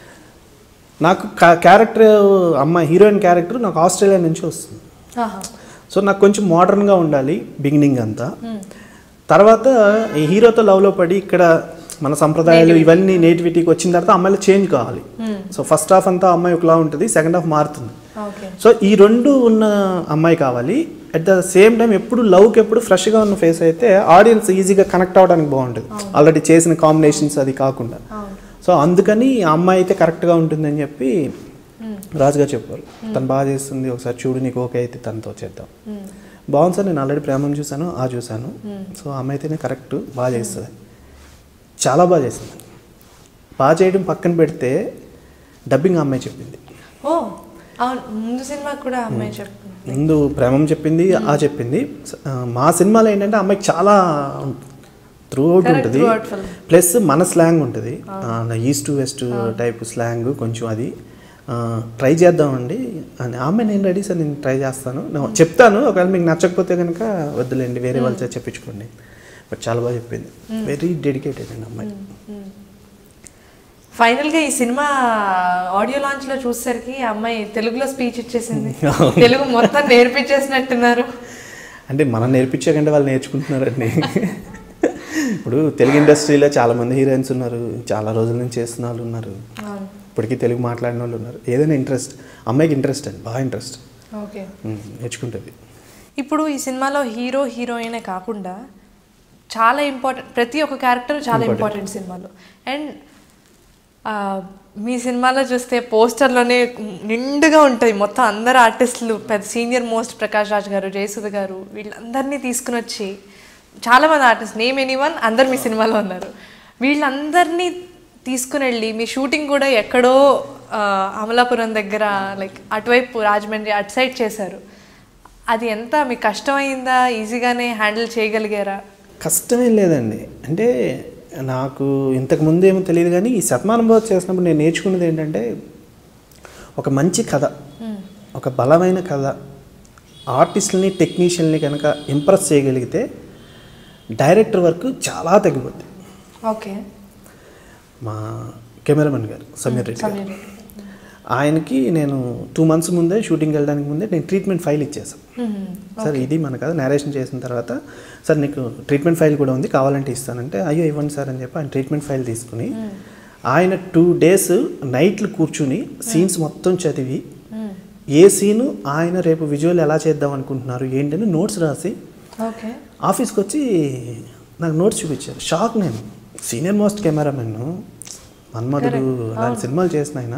నాకు క్యారెక్టర్ అమ్మాయి హీరోయిన్ క్యారెక్టర్ నాకు ఆస్ట్రేలియా నుంచి వస్తుంది ఆహా. సో నాకు కొంచెం మోడర్న్గా ఉండాలి బిగినింగ్ అంతా తర్వాత ఈ హీరోతో లవ్లో పడి ఇక్కడ మన సంప్రదాయాలు ఇవన్నీ నేటివిటీకి వచ్చిన తర్వాత అమ్మాయిలో చేంజ్ కావాలి సో ఫస్ట్ హాఫ్ అంతా అమ్మాయి ఒకలా ఉంటుంది సెకండ్ హాఫ్ మారుతుంది ఓకే సో ఈ రెండు ఉన్న అమ్మాయి కావాలి అట్ ద సేమ్ టైం ఎప్పుడు లవ్కి ఎప్పుడు ఫ్రెష్గా ఉన్న ఫేస్ అయితే ఆడియన్స్ ఈజీగా కనెక్ట్ అవ్వడానికి బాగుంటుంది ఆల్రెడీ చేసిన కాంబినేషన్స్ అది కాకుండా అవును సో అందుకని ఆ అమ్మాయి అయితే కరెక్ట్గా ఉంటుందని చెప్పి రాజుగారు చెప్పారు తను బాగా చేస్తుంది ఒకసారి చూడు నీకు ఓకే అయితే తనతో చేద్దాం బాగుంది సార్ నేను ఆల్రెడీ ప్రేమం చూశాను ఆ చూశాను సో ఆ అమ్మాయి అయితేనే కరెక్ట్ బాగా చేస్తుంది చాలా బాగా చేసింది బాగా చేయడం పక్కన పెడితే డబ్బింగ్ ఆ అమ్మాయి చెప్పింది ఓ అవును ముందు సినిమా కూడా ఆ అమ్మాయి చెప్పింది ముందు ప్రేమం చెప్పింది ఆ చెప్పింది ఆ, మా సినిమాలో ఏంటంటే ఆ అమ్మాయికి చాలా త్రూ అవుట్ Correct, ఉంటుంది throughout film. ప్లస్ మన స్లాంగ్ ఉంటుంది east to west type slang కొంచెం అది ట్రై చేద్దామండి అని ఆమె నేను రెడీ సార్ నేను ట్రై చేస్తాను నేను చెప్తాను ఒకవేళ మీకు నచ్చకపోతే కనుక వద్దులేండి వేరే వాళ్ళతో చెప్పించుకోండి బట్ చాలా బాగా చెప్పింది వెరీ డెడికేటెడ్ అండి అమ్మాయి ఫైనల్గా ఈ సినిమా ఆడియో లాంచ్ లో చూసేసరికి ఆ అమ్మాయి తెలుగులో స్పీచ్ ఇచ్చేసింది తెలుగు మొత్తం నేర్పించేసినట్టున్నారు అంటే మనం నేర్పించే కంటే వాళ్ళు నేర్చుకుంటున్నారండి ఇప్పుడు తెలుగు ఇండస్ట్రీలో చాలా మంది హీరోయిన్స్ ఉన్నారు చాలా రోజుల నుంచి చేస్తున్న వాళ్ళు ఉన్నారు అవును ఇప్పటికీ తెలుగు మాట్లాడిన వాళ్ళు ఉన్నారు ఏదైనా ఇంట్రెస్ట్ అమ్మాయికి ఇంట్రెస్ట్ అండి బాగా ఇంట్రెస్ట్ ఓకే నేర్చుకుంటుంది ఇప్పుడు ఈ సినిమాలో హీరో హీరోయినే కాకుండా చాలా ఇంపార్టెంట్ ప్రతి ఒక్క క్యారెక్టర్ చాలా ఇంపార్టెంట్ సినిమాలో అండ్ మీ సినిమాలో చూస్తే పోస్టర్లోనే నిండుగా ఉంటుంది మొత్తం అందరు ఆర్టిస్టులు పెద్ద సీనియర్ మోస్ట్ ప్రకాష్ రాజ్ గారు జయసుధ గారు వీళ్ళందరినీ తీసుకుని వచ్చి చాలామంది ఆర్టిస్ట్ నేమ్ ఎనీ వన్ అందరు మీ సినిమాలో ఉన్నారు వీళ్ళందరినీ తీసుకుని వెళ్ళి మీ షూటింగ్ కూడా ఎక్కడో ఆ, అమలాపురం దగ్గర లైక్ అటువైపు రాజమండ్రి అటు సైడ్ చేశారు అది ఎంత మీకు కష్టమైందా ఈజీగానే హ్యాండిల్ చేయగలిగారా కష్టమేం లేదండి అంటే నాకు ఇంతకు ముందు ఏమో తెలియదు కానీ ఈ శతమానుభవం చేసినప్పుడు నేను నేర్చుకున్నది ఏంటంటే ఒక మంచి కథ ఒక బలమైన కథ ఆర్టిస్ట్ని టెక్నీషియన్ని కనుక ఇంప్రెస్ చేయగలిగితే డైరెక్టర్ వర్క్ చాలా తగ్గిపోద్ది ఓకే మా కెమెరామెన్ గారు సమీర్ రెడ్డి గారు సమీర్ ఆయనకి నేను టూ మంత్స్ ముందే షూటింగ్ వెళ్ళడానికి ముందే నేను ట్రీట్మెంట్ ఫైల్ ఇచ్చేసాను సార్ ఇది మన కదా నేరేషన్ చేసిన తర్వాత సార్ నీకు ట్రీట్మెంట్ ఫైల్ కూడా ఉంది కావాలంటే ఇస్తానంటే అయ్యో ఇవ్వండి సార్ అని చెప్పి ఆయన ట్రీట్మెంట్ ఫైల్ తీసుకుని ఆయన టూ డేస్ నైట్లు కూర్చుని సీన్స్ మొత్తం చదివి ఏ సీను ఆయన రేపు విజువల్ ఎలా చేద్దాం అనుకుంటున్నారు ఏంటని నోట్స్ రాసి ఓకే ఆఫీస్కి వచ్చి నాకు నోట్స్ చూపించారు షాక్ నేను సీనియర్ మోస్ట్ కెమెరామెన్ మన్మధుడు అలాంటి సినిమాలు చేసిన ఆయన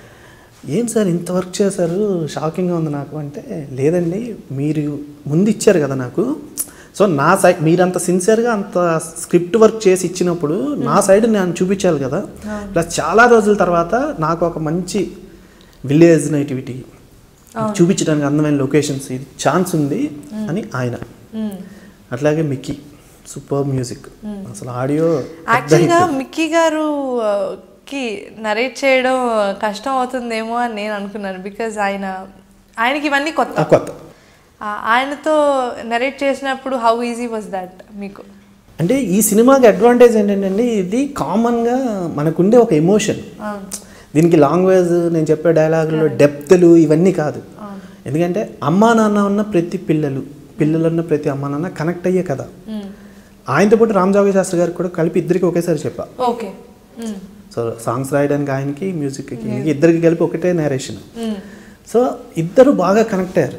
ఏం సార్ ఇంత వర్క్ చేశారు షాకింగ్గా ఉంది నాకు అంటే లేదండి మీరు ముందు ఇచ్చారు కదా నాకు సో నా సైడ్ మీరంత సిన్సియర్గా అంత స్క్రిప్ట్ వర్క్ చేసి ఇచ్చినప్పుడు నా సైడ్ నేను చూపించాలి కదా ప్లస్ చాలా రోజుల తర్వాత నాకు ఒక మంచి విలేజ్ నేటివిటీ చూపించడానికి అందమైన లొకేషన్స్ ఇది ఛాన్స్ ఉంది అని ఆయన అట్లాగే మిక్కీ సూపర్ మ్యూజిక్ అసలు ఆడియో యాక్చువల్గా మిక్కీ గారు ఆ, కి నరేట్ చేయడం కష్టం అవుతుందేమో అని నేను అనుకున్నాను బికాజ్ ఆయన ఆయనకి ఇవన్నీ కొత్త కొత్త ఆ, ఆయనతో నరేట్ చేసినప్పుడు హౌ ఈజీ వాజ్ దట్ మీకు అంటే ఈ సినిమాకి అడ్వాంటేజ్ ఏంటంటే ఇది కామన్గా మనకుండే ఒక ఎమోషన్ దీనికి లాంగ్వేజ్ నేను చెప్పే డైలాగులో డెప్త్లు ఇవన్నీ కాదు ఎందుకంటే అమ్మా నాన్న ఉన్న ప్రతి పిల్లలు పిల్లలు ఉన్న ప్రతి అమ్మా నాన్న కనెక్ట్ అయ్యే కదా ఆయనతో పాటు రామజోగి శాస్త్రి గారికి కూడా కలిపి ఇద్దరికి ఒకేసారి చెప్పా ఓకే సో సాంగ్స్ రాయడానికి ఆయనకి మ్యూజిక్కి ఇద్దరికి కలిపి ఒకటే నేరేషన్ సో ఇద్దరు బాగా కనెక్ట్ అయ్యారు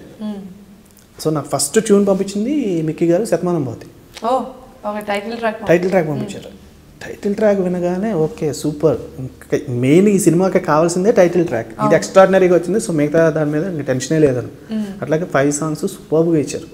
సో నాకు ఫస్ట్ ట్యూన్ పంపించింది మిక్కీ గారు శతమానం భవతి ఓ ఒక టైటిల్ ట్రాక్ టైటిల్ ట్రాక్ పంపించారు టైటిల్ ట్రాక్ వినగానే ఓకే సూపర్ ఇంకా మెయిన్ ఈ సినిమాకి కావాల్సిందే టైటిల్ ట్రాక్ ఇది ఎక్స్ట్రాడినరీగా వచ్చింది సో మిగతా దాని మీద ఇంకా టెన్షనే లేదని అట్లాగే ఫైవ్ సాంగ్స్ సూపర్గా ఇచ్చారు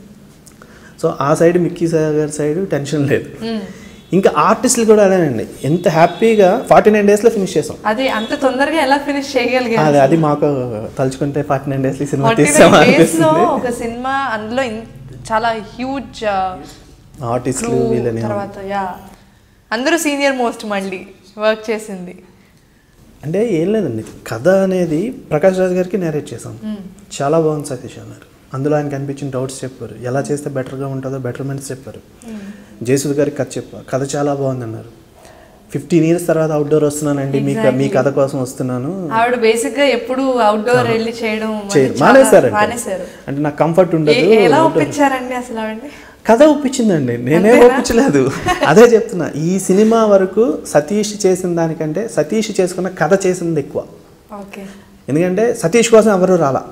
సో ఆ సైడ్ మిక్కీ సార్ గారి సైడ్ టెన్షన్ లేదు ఇంకా ఆర్టిస్టులు కూడా అదేనండి ఎంత హ్యాపీగా ఫార్టీ నైన్ డేస్లో ఫినిష్ చేసాం అది అంత తొందరగా ఎలా ఫినిష్ చేయగలిగారు అది అది మాకు తలుచుకుంటే ఫార్టీ నైన్ డేస్లో సినిమా 49 తీసాం days లో అనిపిస్తుంది ఒక సినిమా అందులో ఇన్- చాలా హ్యూజ్ ఆర్టిస్టులు వీళ్ళని తర్వాత యా అందరూ సీనియర్ మోస్ట్ మళ్ళీ వర్క్ చేసింది అంటే ఏం లేదండి కథ అనేది ప్రకాష్ రాజ్ గారికి నేరేట్ చేసాం చాలా బాగుంది సతీష్ అన్నారు అందులో ఆయనకి అనిపించిన డౌట్స్ చెప్పారు ఎలా చేస్తే బెటర్గా ఉంటుందో బెటర్మెంట్స్ చెప్పారు జయసుద్ గారికి కథ చెప్పారు కథ చాలా బాగుంది అన్నారు ఫిఫ్టీన్ ఇయర్స్ తర్వాత అవుట్డోర్ వస్తున్నానండి మీ మీ కథ కోసం వస్తున్నాను ఆవిడ బేసిక్ గా ఎప్పుడు అవుట్డోర్ వెళ్ళి చేయడం అనేది చేయరు చాలా మానేశారు మానేశారు అంటే నాకు కంఫర్ట్ ఏ- ఉండదు ఎలా ఒప్పించారండి అసలు ఆవిడని కథ ఒప్పించిందండి నేనే ఒప్పించలేదు అదే చెప్తున్నా ఈ సినిమా వరకు సతీష్ చేసిన దానికంటే సతీష్ చేసుకున్న కథ చేసింది ఎక్కువ ఓకే ఎందుకంటే సతీష్ కోసం ఎవరు రాలా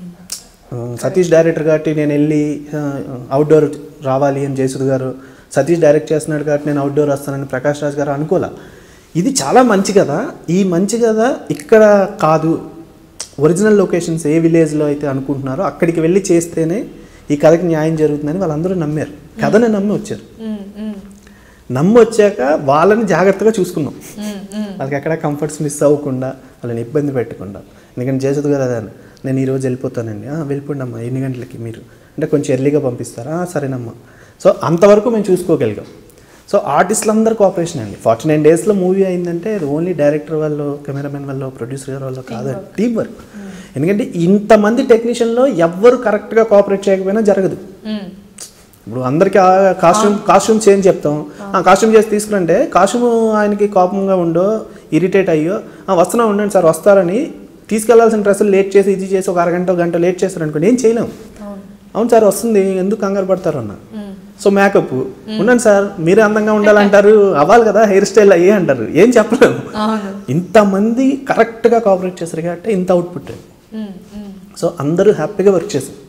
ఉమ్, సతీష్ డైరెక్టర్ కాబట్టి నేను వెళ్ళి అవుట్డోర్ రావాలి అని జయసుద్ గారు సతీష్ డైరెక్ట్ చేస్తున్నాడు కాబట్టి నేను అవుట్డోర్ వస్తానని ప్రకాష్ రాజ్ గారు అనుకోలే ఇది చాలా మంచి కదా ఈ మంచి కథ ఇక్కడ కాదు ఒరిజినల్ లొకేషన్స్ ఏ విలేజ్లో అయితే అనుకుంటున్నారో అక్కడికి వెళ్ళి చేస్తేనే ఈ కథకి న్యాయం జరుగుతుందని వాళ్ళందరూ నమ్మారు కథని నమ్మి వచ్చారు ఉమ్, ఉమ్, నమ్మి వచ్చాక వాళ్ళని జాగ్రత్తగా చూసుకున్నాం వాళ్ళకి ఎక్కడ కంఫర్ట్స్ మిస్ అవ్వకుండా వాళ్ళని ఇబ్బంది పెట్టకుండా ఎందుకంటే జయసుద్ గారు అదే నేను ఈరోజు వెళ్ళిపోతానండి "ఆ, వెళ్ళిపోండి అమ్మా ఎన్ని గంటలకి మీరు అంటే కొంచెం ఎర్లీగా పంపిస్తారా "ఆ, సరేనమ్మా సో అంతవరకు మేము చూసుకోగలిగాం సో ఆర్టిస్టులందరూ కోఆపరేషన్ అండి ఫార్టీ నైన్ డేస్లో మూవీ అయిందంటే అది ఓన్లీ డైరెక్టర్ వాళ్ళు కెమెరామెన్ వాళ్ళు ప్రొడ్యూసర్ గారు వాళ్ళు కాదు టీం వర్క్ ఎందుకంటే ఇంతమంది టెక్నీషియన్లో ఎవ్వరు కరెక్ట్గా కోఆపరేట్ చేయకపోయినా జరగదు ఉమ్. ఇప్పుడు అందరికి కాస్ట్యూమ్ కాస్ట్యూమ్ చేంజ్ చెప్తాం కాస్ట్యూమ్ చేసి తీసుకురంటే కాస్ట్యూమ్ ఆయనకి కోపంగా ఉండో ఇరిటేట్ అయ్యో "ఆ, వస్తున్నా ఉండండి సార్ వస్తారని తీసుకెళ్లాల్సిన డ్రెస్సులు లేట్ చేసి ఇది చేసి ఒక అరగంట ఒక గంట లేట్ చేస్తారు అనుకోండి ఏం చేయలేం అవును అవును సార్ వస్తుంది ఎందుకు కంగారు పడతారు అన్న సో మేకప్ ఉండండి సార్ మీరే అందంగా ఉండాలంటారు అవ్వాలి కదా హెయిర్ స్టైల్ అయ్యే అంటారు ఏం చెప్పలేము అవును ఇంతమంది కరెక్ట్గా కోఆపరేట్ చేస్తారు కాబట్టి ఇంత అవుట్పుట్ ఉమ్, ఉమ్. సో అందరూ హ్యాపీగా వర్క్ చేశారు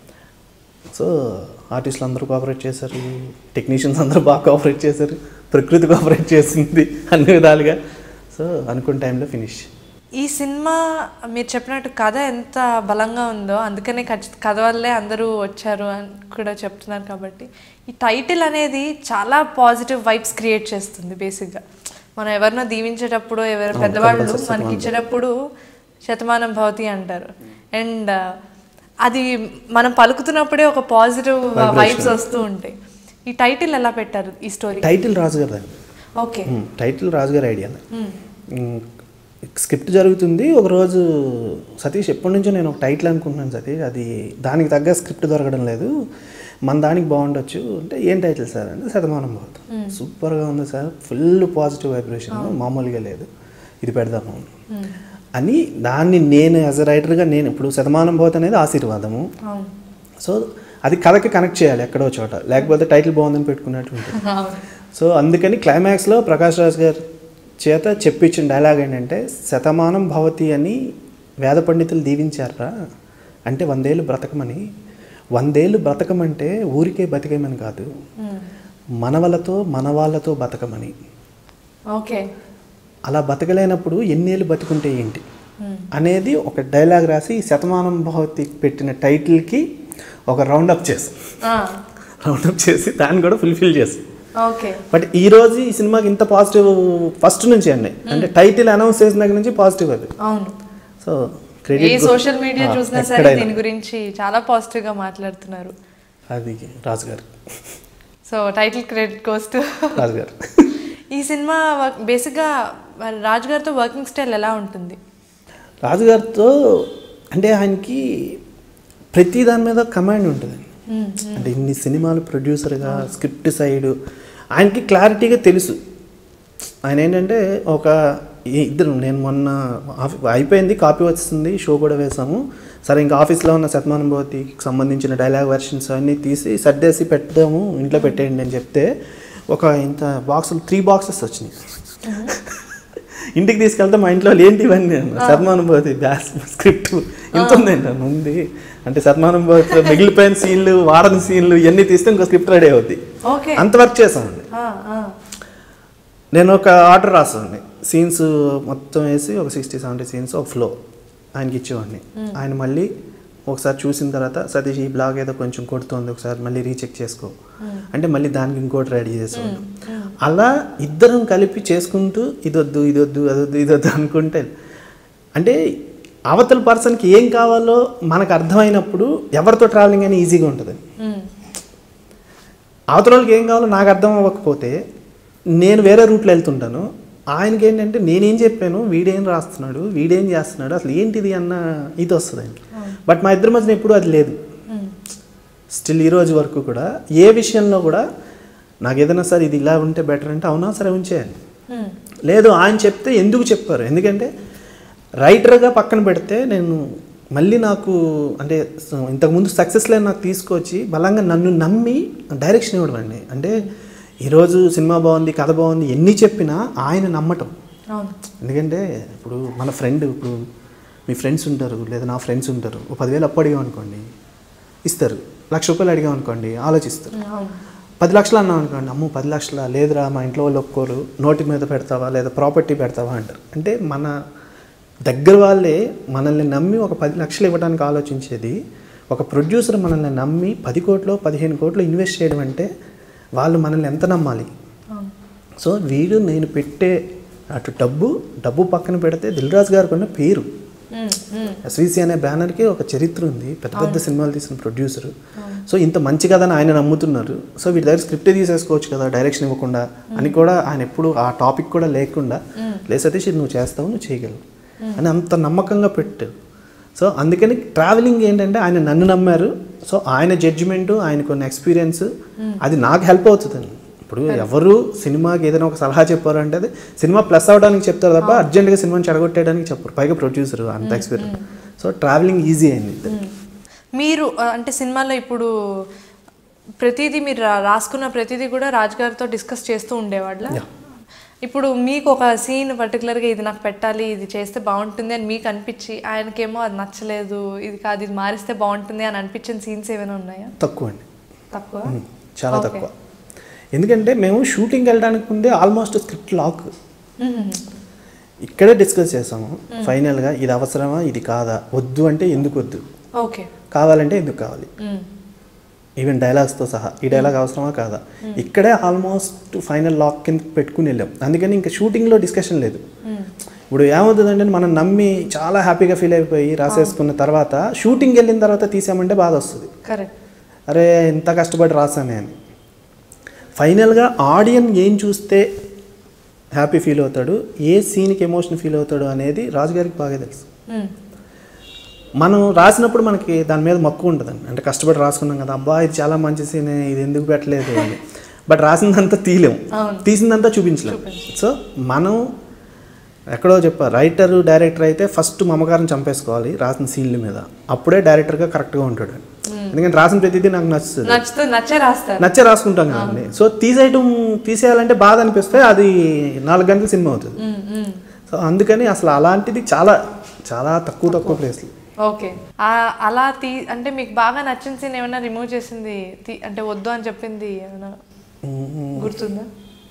సో ఆర్టిస్టులు అందరూ కోఆపరేట్ చేశారు టెక్నీషియన్స్ అందరూ బాగా కోఆపరేట్ చేశారు ప్రకృతి కోఆపరేట్ చేసింది అన్ని విధాలుగా సో అనుకున్న టైంలో ఫినిష్ ఈ సినిమా మీరు చెప్పినట్టు కథ ఎంత బలంగా ఉందో అందుకనే ఖచ్చిత కథ వల్లే అందరూ వచ్చారు అని కూడా చెప్తున్నారు కాబట్టి ఈ టైటిల్ అనేది చాలా పాజిటివ్ వైబ్స్ క్రియేట్ చేస్తుంది బేసిక్గా మనం ఎవరినో దీవించేటప్పుడు ఎవరు పెద్దవాళ్ళు మనకి ఇచ్చేటప్పుడు శతమానం భవతి అంటారు అండ్ అది మనం పలుకుతున్నప్పుడే ఒక పాజిటివ్ వైబ్స్ వస్తూ ఉంటాయి ఈ టైటిల్ ఎలా పెట్టారు ఈ స్టోరీ టైటిల్ రాజుగారు దాన్ని ఓకే టైటిల్ రాజుగారి ఐడియా స్క్రిప్ట్ జరుగుతుంది ఒకరోజు సతీష్ ఎప్పటి నుంచో నేను ఒక టైటిల్ అనుకుంటున్నాను సతీష్ అది దానికి తగ్గ స్క్రిప్ట్ దొరకడం లేదు మన దానికి బాగుండొచ్చు అంటే ఏం టైటిల్ సార్ అంటే శతమానం పోతాం సూపర్గా ఉంది సార్ ఫుల్ పాజిటివ్ వైబ్రేషన్ మామూలుగా లేదు ఇది పెడదాము అని దాన్ని నేను యాజ్ అ రైటర్గా నేను ఇప్పుడు శతమానం పోత అనేది ఆశీర్వాదము అవును సో అది కథకి కనెక్ట్ చేయాలి ఎక్కడో చోట లేకపోతే టైటిల్ బాగుందని పెట్టుకున్నట్టు ఉంటుంది అవును సో అందుకని క్లైమాక్స్లో ప్రకాష్ రాజ్ గారు చేత చెప్పించిన డైలాగ్ ఏంటంటే శతమానం భవతి అని వేద పండితులు దీవించారా అంటే వందేళ్ళు బ్రతకమని వందేళ్ళు బ్రతకమంటే ఊరికే బతికేమని కాదు మనవలతో మనవాళ్ళతో బతకమని ఓకే అలా బతకలేనప్పుడు ఎన్నేళ్ళు బతుకుంటే ఏంటి అనేది ఒక డైలాగ్ రాసి ఈ శతమానం భవతి పెట్టిన టైటిల్కి ఒక రౌండప్ చేసాం రౌండప్ చేసి దాన్ని కూడా ఫుల్ఫిల్ చేసాం ఓకే బట్ ఈ రోజు ఈ సినిమాకి ఇంత పాజిటివ్ ఫస్ట్ నుంచి అండి అంటే టైటిల్ అనౌన్స్ చేసిన దగ్గర నుంచి పాజిటివ్ అది అవును సో ఏ క్రెడిట్ సోషల్ మీడియా చూసినా సరే దీని గురించి చాలా పాజిటివ్ గా మాట్లాడుతున్నారు అది రాజు గారు సో టైటిల్ క్రెడిట్ కోస్ట్ రాజు గారు ఈ సినిమా బేసిక్గా రాజు గారితో వర్కింగ్ స్టైల్ ఎలా ఉంటుంది రాజు గారితో అంటే ఆయనకి ప్రతి దాని మీద కమాండ్ ఉంటుంది అంటే ఇన్ని సినిమాలు ప్రొడ్యూసర్గా స్క్రిప్ట్ సైడ్ ఆయనకి క్లారిటీగా తెలుసు ఆయన ఏంటంటే ఒక ఈ ఇద్దరు నేను మొన్న ఆఫీ అయిపోయింది కాపీ వస్తుంది షో కూడా వేసాము సరే ఇంకా ఆఫీస్లో ఉన్న శతమానం భవతికి సంబంధించిన డైలాగ్ వెర్షన్స్ అన్నీ తీసి సర్దేసి పెట్టాము ఇంట్లో పెట్టేయండి అని చెప్తే ఒక ఇంత బాక్సులు త్రీ బాక్సెస్ వచ్చినాయి ఇంటికి తీసుకెళ్తే మా ఇంట్లో వాళ్ళు ఏంటి ఇవన్నీ అన్నారు శతమానుభూతి బ్యాస్ స్క్రిప్ట్ ఇంత ఉందండి అన్న ఉంది అంటే శతమానుభూతిలో మిగిలిపోయిన సీన్లు వాడని సీన్లు ఇవన్నీ తీస్తే ఇంకో స్క్రిప్ట్ రెడీ అవుద్ది ఓకే అంత వర్క్ చేసామండి నేను ఒక ఆర్డర్ రాసాను సీన్స్ మొత్తం వేసి ఒక సిక్స్టీ సెవెంటీ సీన్స్ ఒక ఫ్లో ఆయనకి ఇచ్చేవాడిని ఆయన మళ్ళీ ఒకసారి చూసిన తర్వాత సతీష్ ఈ బ్లాగ్ ఏదో కొంచెం కొడుతోంది ఒకసారి మళ్ళీ రీచెక్ చేసుకో అంటే మళ్ళీ దానికి ఇంకోటి రెడీ చేసేవాడు అలా ఇద్దరం కలిపి చేసుకుంటూ ఇదొద్దు ఇదొద్దు అదొద్దు ఇదొద్దు అనుకుంటే అంటే అవతల పర్సన్కి ఏం కావాలో మనకు అర్థమైనప్పుడు ఎవరితో ట్రావెలింగ్ అని ఈజీగా ఉంటుంది అవతల వాళ్ళకి ఏం కావాలో నాకు అర్థం అవ్వకపోతే నేను వేరే రూట్లో వెళ్తుంటాను ఆయనకి ఏంటంటే నేనేం చెప్పాను వీడేం రాస్తున్నాడు వీడేం చేస్తున్నాడు అసలు ఏంటిది అన్న ఇది వస్తుంది ఆయనకి బట్ మా ఇద్దరి మధ్యన ఎప్పుడూ అది లేదు స్టిల్ ఈ రోజు వరకు కూడా ఏ విషయంలో కూడా నాకు ఏదైనా సరే ఇది ఇలా ఉంటే బెటర్ అంటే అవునా సరే ఉంచేయండి లేదు ఆయన చెప్తే ఎందుకు చెప్పారు ఎందుకంటే రైటర్గా పక్కన పెడితే నేను మళ్ళీ నాకు అంటే స- ఇంతకుముందు సక్సెస్ లైన్ నాకు తీసుకొచ్చి బలంగా నన్ను నమ్మి డైరెక్షన్ ఇవ్వడం అండి అంటే ఈరోజు సినిమా బాగుంది కథ బాగుంది ఎన్ని చెప్పినా ఆయన నమ్మటం అవును ఎందుకంటే ఇప్పుడు మన ఫ్రెండ్ ఇప్పుడు మీ ఫ్రెండ్స్ ఉంటారు లేదా నా ఫ్రెండ్స్ ఉంటారు ఓ పదివేలు అప్పు అడిగాం అనుకోండి ఇస్తారు లక్ష రూపాయలు అడిగాం అనుకోండి ఆలోచిస్తారు అవును పది లక్షలు అన్నాం అనుకోండి అమ్మో పది లక్షల లేదురా మా ఇంట్లో వాళ్ళు ఒప్పుకోరు నోటి మీద పెడతావా లేదా ప్రాపర్టీ పెడతావా అంటారు అంటే మన దగ్గర వాళ్ళే మనల్ని నమ్మి ఒక పది లక్షలు ఇవ్వడానికి ఆలోచించేది ఒక ప్రొడ్యూసర్ మనల్ని నమ్మి పది కోట్లు పదిహేను కోట్లు ఇన్వెస్ట్ చేయడం అంటే వాళ్ళు మనల్ని ఎంత నమ్మాలి అవును సో వీడు నేను పెట్టే అటు డబ్బు డబ్బు పక్కన పెడితే దిల్ రాజు గారికి ఉన్న పేరు మ్మ్, మ్మ్. ఎస్విసి అనే బ్యానర్కి ఒక చరిత్ర ఉంది పెద్ద పెద్ద సినిమాలు తీసిన ప్రొడ్యూసర్ సో ఇంత మంచి కథని ఆయన నమ్ముతున్నారు సో వీటి దగ్గర స్క్రిప్ట్ తీసేసుకోవచ్చు కదా డైరెక్షన్ ఇవ్వకుండా అని కూడా ఆయన ఎప్పుడు ఆ టాపిక్ కూడా లేకుండా లే సతీష్ ఇది నువ్వు చేస్తావు నువ్వు చేయగలవు అని అంత నమ్మకంగా పెట్టారు సో అందుకని ట్రావెలింగ్ ఏంటంటే ఆయన నన్ను నమ్మారు సో ఆయన జడ్జిమెంట్ ఆయన కొన్ని ఎక్స్పీరియన్స్ అది నాకు హెల్ప్ అవుతుందండి ఇప్పుడు ఎవరు సినిమాకి ఏదైనా ఒక సలహా చెప్పారు అంటే అది సినిమా ప్లస్ అవడానికి చెప్తారు తప్ప అర్జెంట్గా సినిమాని చెడగొట్టేయడానికి చెప్పరు పైగా ప్రొడ్యూసర్ అంత ఎక్స్పీరియన్స్ సో ట్రావెలింగ్ ఈజీ అయింది ఇద్దరికి. మీరు ఆ, అంటే సినిమాలో ఇప్పుడు ప్రతిదీ మీరు రా- రాసుకున్న ప్రతిదీ కూడా రాజు గారితో డిస్కస్ చేస్తూ ఉండేవాళ్ళ Yeah. ఇప్పుడు మీకు ఒక సీన్ పర్టికులర్గా ఇది నాకు పెట్టాలి ఇది చేస్తే బాగుంటుంది అని మీకు అనిపించి ఆయనకేమో అది నచ్చలేదు ఇది కాదు ఇది మారిస్తే బాగుంటుంది అని అనిపించిన సీన్స్ ఏమైనా ఉన్నాయా తక్కువ అండి తక్కువ ఉమ్, చాలా Okay. తక్కువ ఎందుకంటే మేము షూటింగ్ వెళ్ళడానికి ముందే ఆల్మోస్ట్ స్క్రిప్ట్ లాక్ ఇక్కడే డిస్కస్ చేసాము ఫైనల్గా ఇది అవసరమా ఇది కాదా వద్దు అంటే ఎందుకు వద్దు ఓకే కావాలంటే ఎందుకు కావాలి ఈవెన్ డైలాగ్స్తో సహా ఈ డైలాగ్ అవసరమా కాదా ఇక్కడే ఆల్మోస్ట్ ఫైనల్ లాక్ కింద పెట్టుకుని వెళ్ళాం అందుకని ఇంకా షూటింగ్లో డిస్కషన్ లేదు ఇప్పుడు ఏమవుతుందంటే మనం నమ్మి చాలా హ్యాపీగా ఫీల్ అయిపోయి రాసేసుకున్న తర్వాత షూటింగ్ వెళ్ళిన తర్వాత తీసామంటే బాధ వస్తుంది కరెక్ట్ అరే ఎంత కష్టపడి రాసానే అని ఫైనల్గా ఆడియన్ ఏం చూస్తే హ్యాపీ ఫీల్ అవుతాడు ఏ సీన్కి ఎమోషన్ ఫీల్ అవుతాడు అనేది రాజుగారికి బాగా తెలుసు మ్మ్. మనం రాసినప్పుడు మనకి దాని మీద మక్కువ ఉంటుందండి అంటే కష్టపడి రాసుకున్నాం కదా అబ్బా ఇది చాలా మంచి సీన్ ఇది ఎందుకు పెట్టలేదు అని బట్ రాసిందంతా తీయలేం అవును. తీసిందంతా చూపించలేం సో మనం ఎక్కడో చెప్పా రైటర్ డైరెక్టర్ అయితే ఫస్ట్ మమకారం చంపేసుకోవాలి రాసిన సీన్ల మీద అప్పుడే డైరెక్టర్గా కరెక్ట్గా ఉంటాడు ఎందుకంటే రాసిన ప్రతిదీ నాకు నచ్చుతుంది నచ్చుతూ నచ్చే రాస్తారు నచ్చే రాసుకుంటాం కదండి సో తీసేయటం తీసేయాలంటే బాధ అనిపిస్తే అది నాలుగు గంటల సినిమా అవుతుంది మ్మ్, మ్మ్. సో అందుకని అసలు అలాంటిది చాలా చాలా తక్కువ తక్కువ ప్లేస్లు ఓకే ఆ- అలా తీ అంటే మీకు బాగా నచ్చిన సీన్ ఏమైనా రిమూవ్ చేసింది తీ- అంటే వద్దు అని చెప్పింది ఏమైనా గుర్తుందా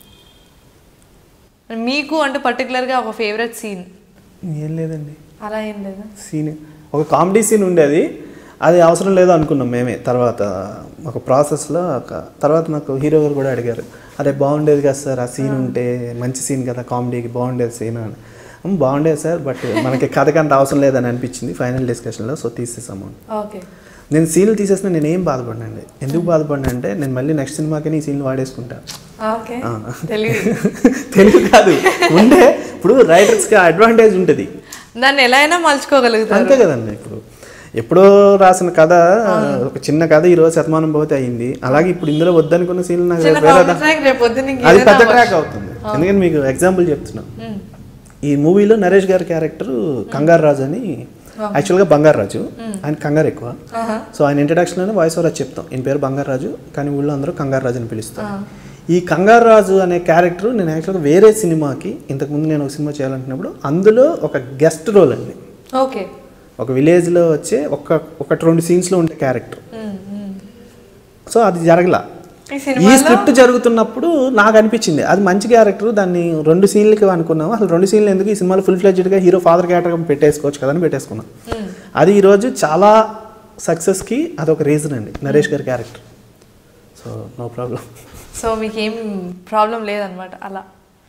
మీకు అంటే పర్టికులర్గా ఒక ఫేవరెట్ సీన్ ఏం లేదండి అలా ఏం లేదా సీన్ ఒక కామెడీ సీన్ ఉండేది అది అవసరం లేదు అనుకున్నాం మేమే తర్వాత ఒక ప్రాసెస్లో ఒక తర్వాత నాకు హీరో గారు కూడా అడిగారు అరే బాగుండేది కదా సార్ ఆ సీన్ ఉంటే మంచి సీన్ కదా కామెడీకి బాగుండేది సీన్ అని "ఉమ్, బాగుండేది సార్ బట్ మనకి కథకి అంత అవసరం లేదని అనిపించింది ఫైనల్ డిస్కషన్లో సో తీసేసాము ఓకే నేను సీన్లు తీసేసిన నేను ఏం బాధపడినండి ఎందుకు బాధపడినా అంటే నేను మళ్ళీ నెక్స్ట్ సినిమాకి ఈ సీన్లు వాడేసుకుంటా ఓకే ఆ. తెలియదు తెలుగు కాదు ఉండే ఇప్పుడు రైటర్స్కి అడ్వాంటేజ్ ఉంటుంది దాన్ని ఎలా అయినా మలుచుకోగలుగుతారు అంతే కదండి ఇప్పుడు ఎప్పుడో రాసిన కథ ఒక చిన్న కథ ఈ రోజు శతమానం పోతే అయింది అలాగే ఇప్పుడు ఇందులో వద్దనుకున్న సీన్లు నాకు చిన్న వేరే పవర్ ట్రాక్ రేపు పొద్దున్న అది ఇంకేదైనా పెద్ద అవ్వచ్చు. ట్రాక్ అవుతుంది ఎందుకంటే మీకు ఎగ్జాంపుల్ చెప్తున్నా మ్మ్. ఈ మూవీలో నరేష్ గారి క్యారెక్టర్ కంగారు రాజు అని యాక్చువల్గా బంగారు రాజు ఆయన కంగారు ఎక్కువ ఆహా. సో ఆయన ఇంట్రడక్షన్లోనే వాయిస్ ఓవర్ చెప్తాం ఈయన పేరు బంగారు రాజు కానీ ఊళ్ళో అందరూ కంగారు రాజు అని పిలుస్తాం ఈ కంగారు రాజు అనే క్యారెక్టర్ నేను యాక్చువల్గా వేరే సినిమాకి ఇంతకుముందు నేను ఒక సినిమా చేయాలనుకున్నప్పుడు అందులో ఒక గెస్ట్ రోల్ అండి ఓకే ఒక విలేజ్లో వచ్చే ఒక ఒకటి రెండు సీన్స్లో ఉండే క్యారెక్టర్ మ్మ్, మ్మ్. సో అది జరగలా ఈ ఈ సినిమాలో స్క్రిప్ట్ జరుగుతున్నప్పుడు నాకు అనిపించింది అది మంచి క్యారెక్టర్ దాన్ని రెండు సీన్లకి అనుకున్నాము అసలు రెండు సీన్లు ఎందుకు ఈ సినిమాలో ఫుల్ ఫ్లెడ్జ్డ్గా హీరో ఫాదర్ క్యారెక్టర్ పెట్టేసుకోవచ్చు కదా అని పెట్టేసుకున్నాం మ్మ్. అది ఈరోజు చాలా సక్సెస్కి అదొక రీజన్ అండి నరేష్ గారి character so no problem so మీకేం ప్రాబ్లం లేదనమాట అలా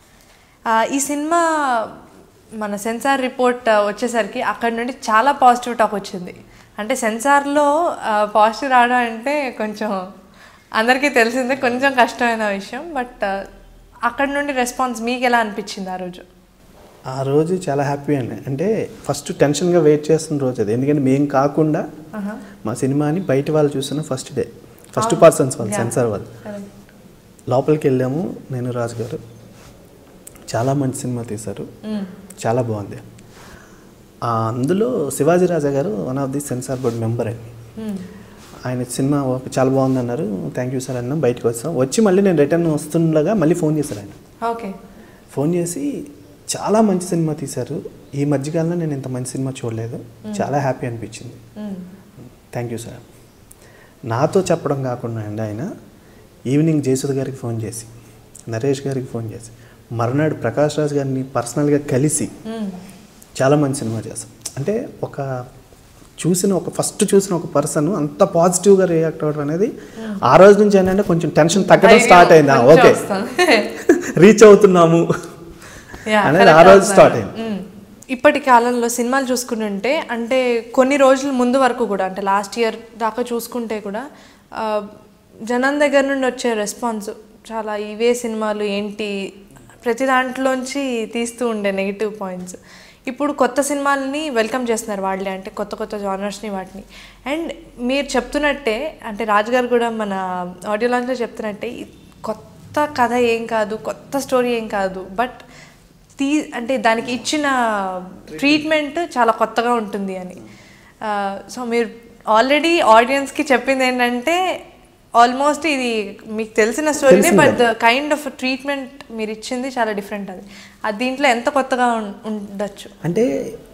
ఆ, ఈ సినిమా మన సెన్సార్ రిపోర్ట్ వచ్చేసరికి అక్కడ నుండి చాలా పాజిటివ్ టాక్ వచ్చింది అంటే సెన్సార్లో పాజిటివ్ రావడం అంటే కొంచెం అందరికీ తెలిసిందే కొంచెం కష్టమైన విషయం బట్ అక్కడ నుండి రెస్పాన్స్ మీకు ఎలా అనిపించింది ఆ రోజు ఆ రోజు చాలా హ్యాపీ అండి అంటే ఫస్ట్ టెన్షన్గా వెయిట్ చేస్తున్న రోజు అది ఎందుకంటే మేము కాకుండా ఆహా. మా సినిమాని బయట వాళ్ళు చూసిన ఫస్ట్ డే ఫస్ట్ పర్సన్స్ వాళ్ళు సెన్సార్ వాళ్ళు లోపలికి వెళ్ళాము నేను రాజు గారు చాలా మంచి సినిమా తీశారు మ్మ్. చాలా బాగుంది ఆ, అందులో శివాజీ రాజా గారు one of the censor board member అండి మ్మ్. ఆయన సినిమా ఓకే, చాలా బాగుంది అన్నారు థ్యాంక్ యూ సార్ అన్నాం బయటకు వచ్చాం వచ్చి మళ్ళీ నేను రిటర్న్ వస్తుండగా మళ్ళీ ఫోన్ చేశారు ఆయన ఓకే ఫోన్ చేసి చాలా మంచి సినిమా తీశారు ఈ మధ్యకాలంలో నేను ఇంత మంచి సినిమా చూడలేదు చాలా హ్యాపీ అనిపించింది మ్మ్. థ్యాంక్ యూ సార్ నాతో చెప్పడం కాకుండా అండి ఆయన ఈవినింగ్ జయసుధ గారికి ఫోన్ చేసి నరేష్ గారికి ఫోన్ చేసి మర్నాడు ప్రకాష్ రాజ్ గారిని పర్సనల్గా కలిసి మ్మ్. చాలా మంచి సినిమా చేస్తాం అంటే ఒక చూసిన ఒక ఫస్ట్ చూసిన ఒక పర్సన్ అంత పాజిటివ్గా రియాక్ట్ అవ్వడం అనేది ఆ రోజు నుంచి ఏంటంటే కొంచెం టెన్షన్ తగ్గడం స్టార్ట్ అయింది కొంచెం ఓకే వస్తుంది. రీచ్ అవుతున్నాము Yeah, అనేది correct ఆ రోజు అవుతుంది. స్టార్ట్ అయింది మ్మ్. ఇప్పటి కాలంలో సినిమాలు చూసుకుంటుంటే అంటే కొన్ని రోజుల ముందు వరకు కూడా అంటే లాస్ట్ ఇయర్ దాకా చూసుకుంటే కూడా ఆ, జనం దగ్గర నుండి వచ్చే రెస్పాన్స్ చాలా ఇవే సినిమాలు ఏంటి ప్రతి దాంట్లోంచి తీస్తూ ఉండే నెగిటివ్ పాయింట్స్ ఇప్పుడు కొత్త సినిమాలని వెల్కమ్ చేస్తున్నారు వాళ్ళే అంటే కొత్త కొత్త జానర్స్ని వాటిని అండ్ మీరు చెప్తున్నట్టే అంటే రాజుగారు కూడా మన ఆడియో లాంచ్లో చెప్తున్నట్టే ఈ కొత్త కథ ఏం కాదు కొత్త స్టోరీ ఏం కాదు బట్ తీ అంటే దానికి ఇచ్చిన ట్రీట్మెంట్ చాలా కొత్తగా ఉంటుంది అని సో మీరు ఆల్రెడీ ఆడియన్స్కి చెప్పింది ఏంటంటే ఆల్మోస్ట్ ఇది మీకు తెలిసిన స్టోరీనే but the kind of treatment మీరు ఇచ్చింది చాలా డిఫరెంట్ అది అది దీంట్లో ఎంత కొత్తగా ఉం- ఉండొచ్చు అంటే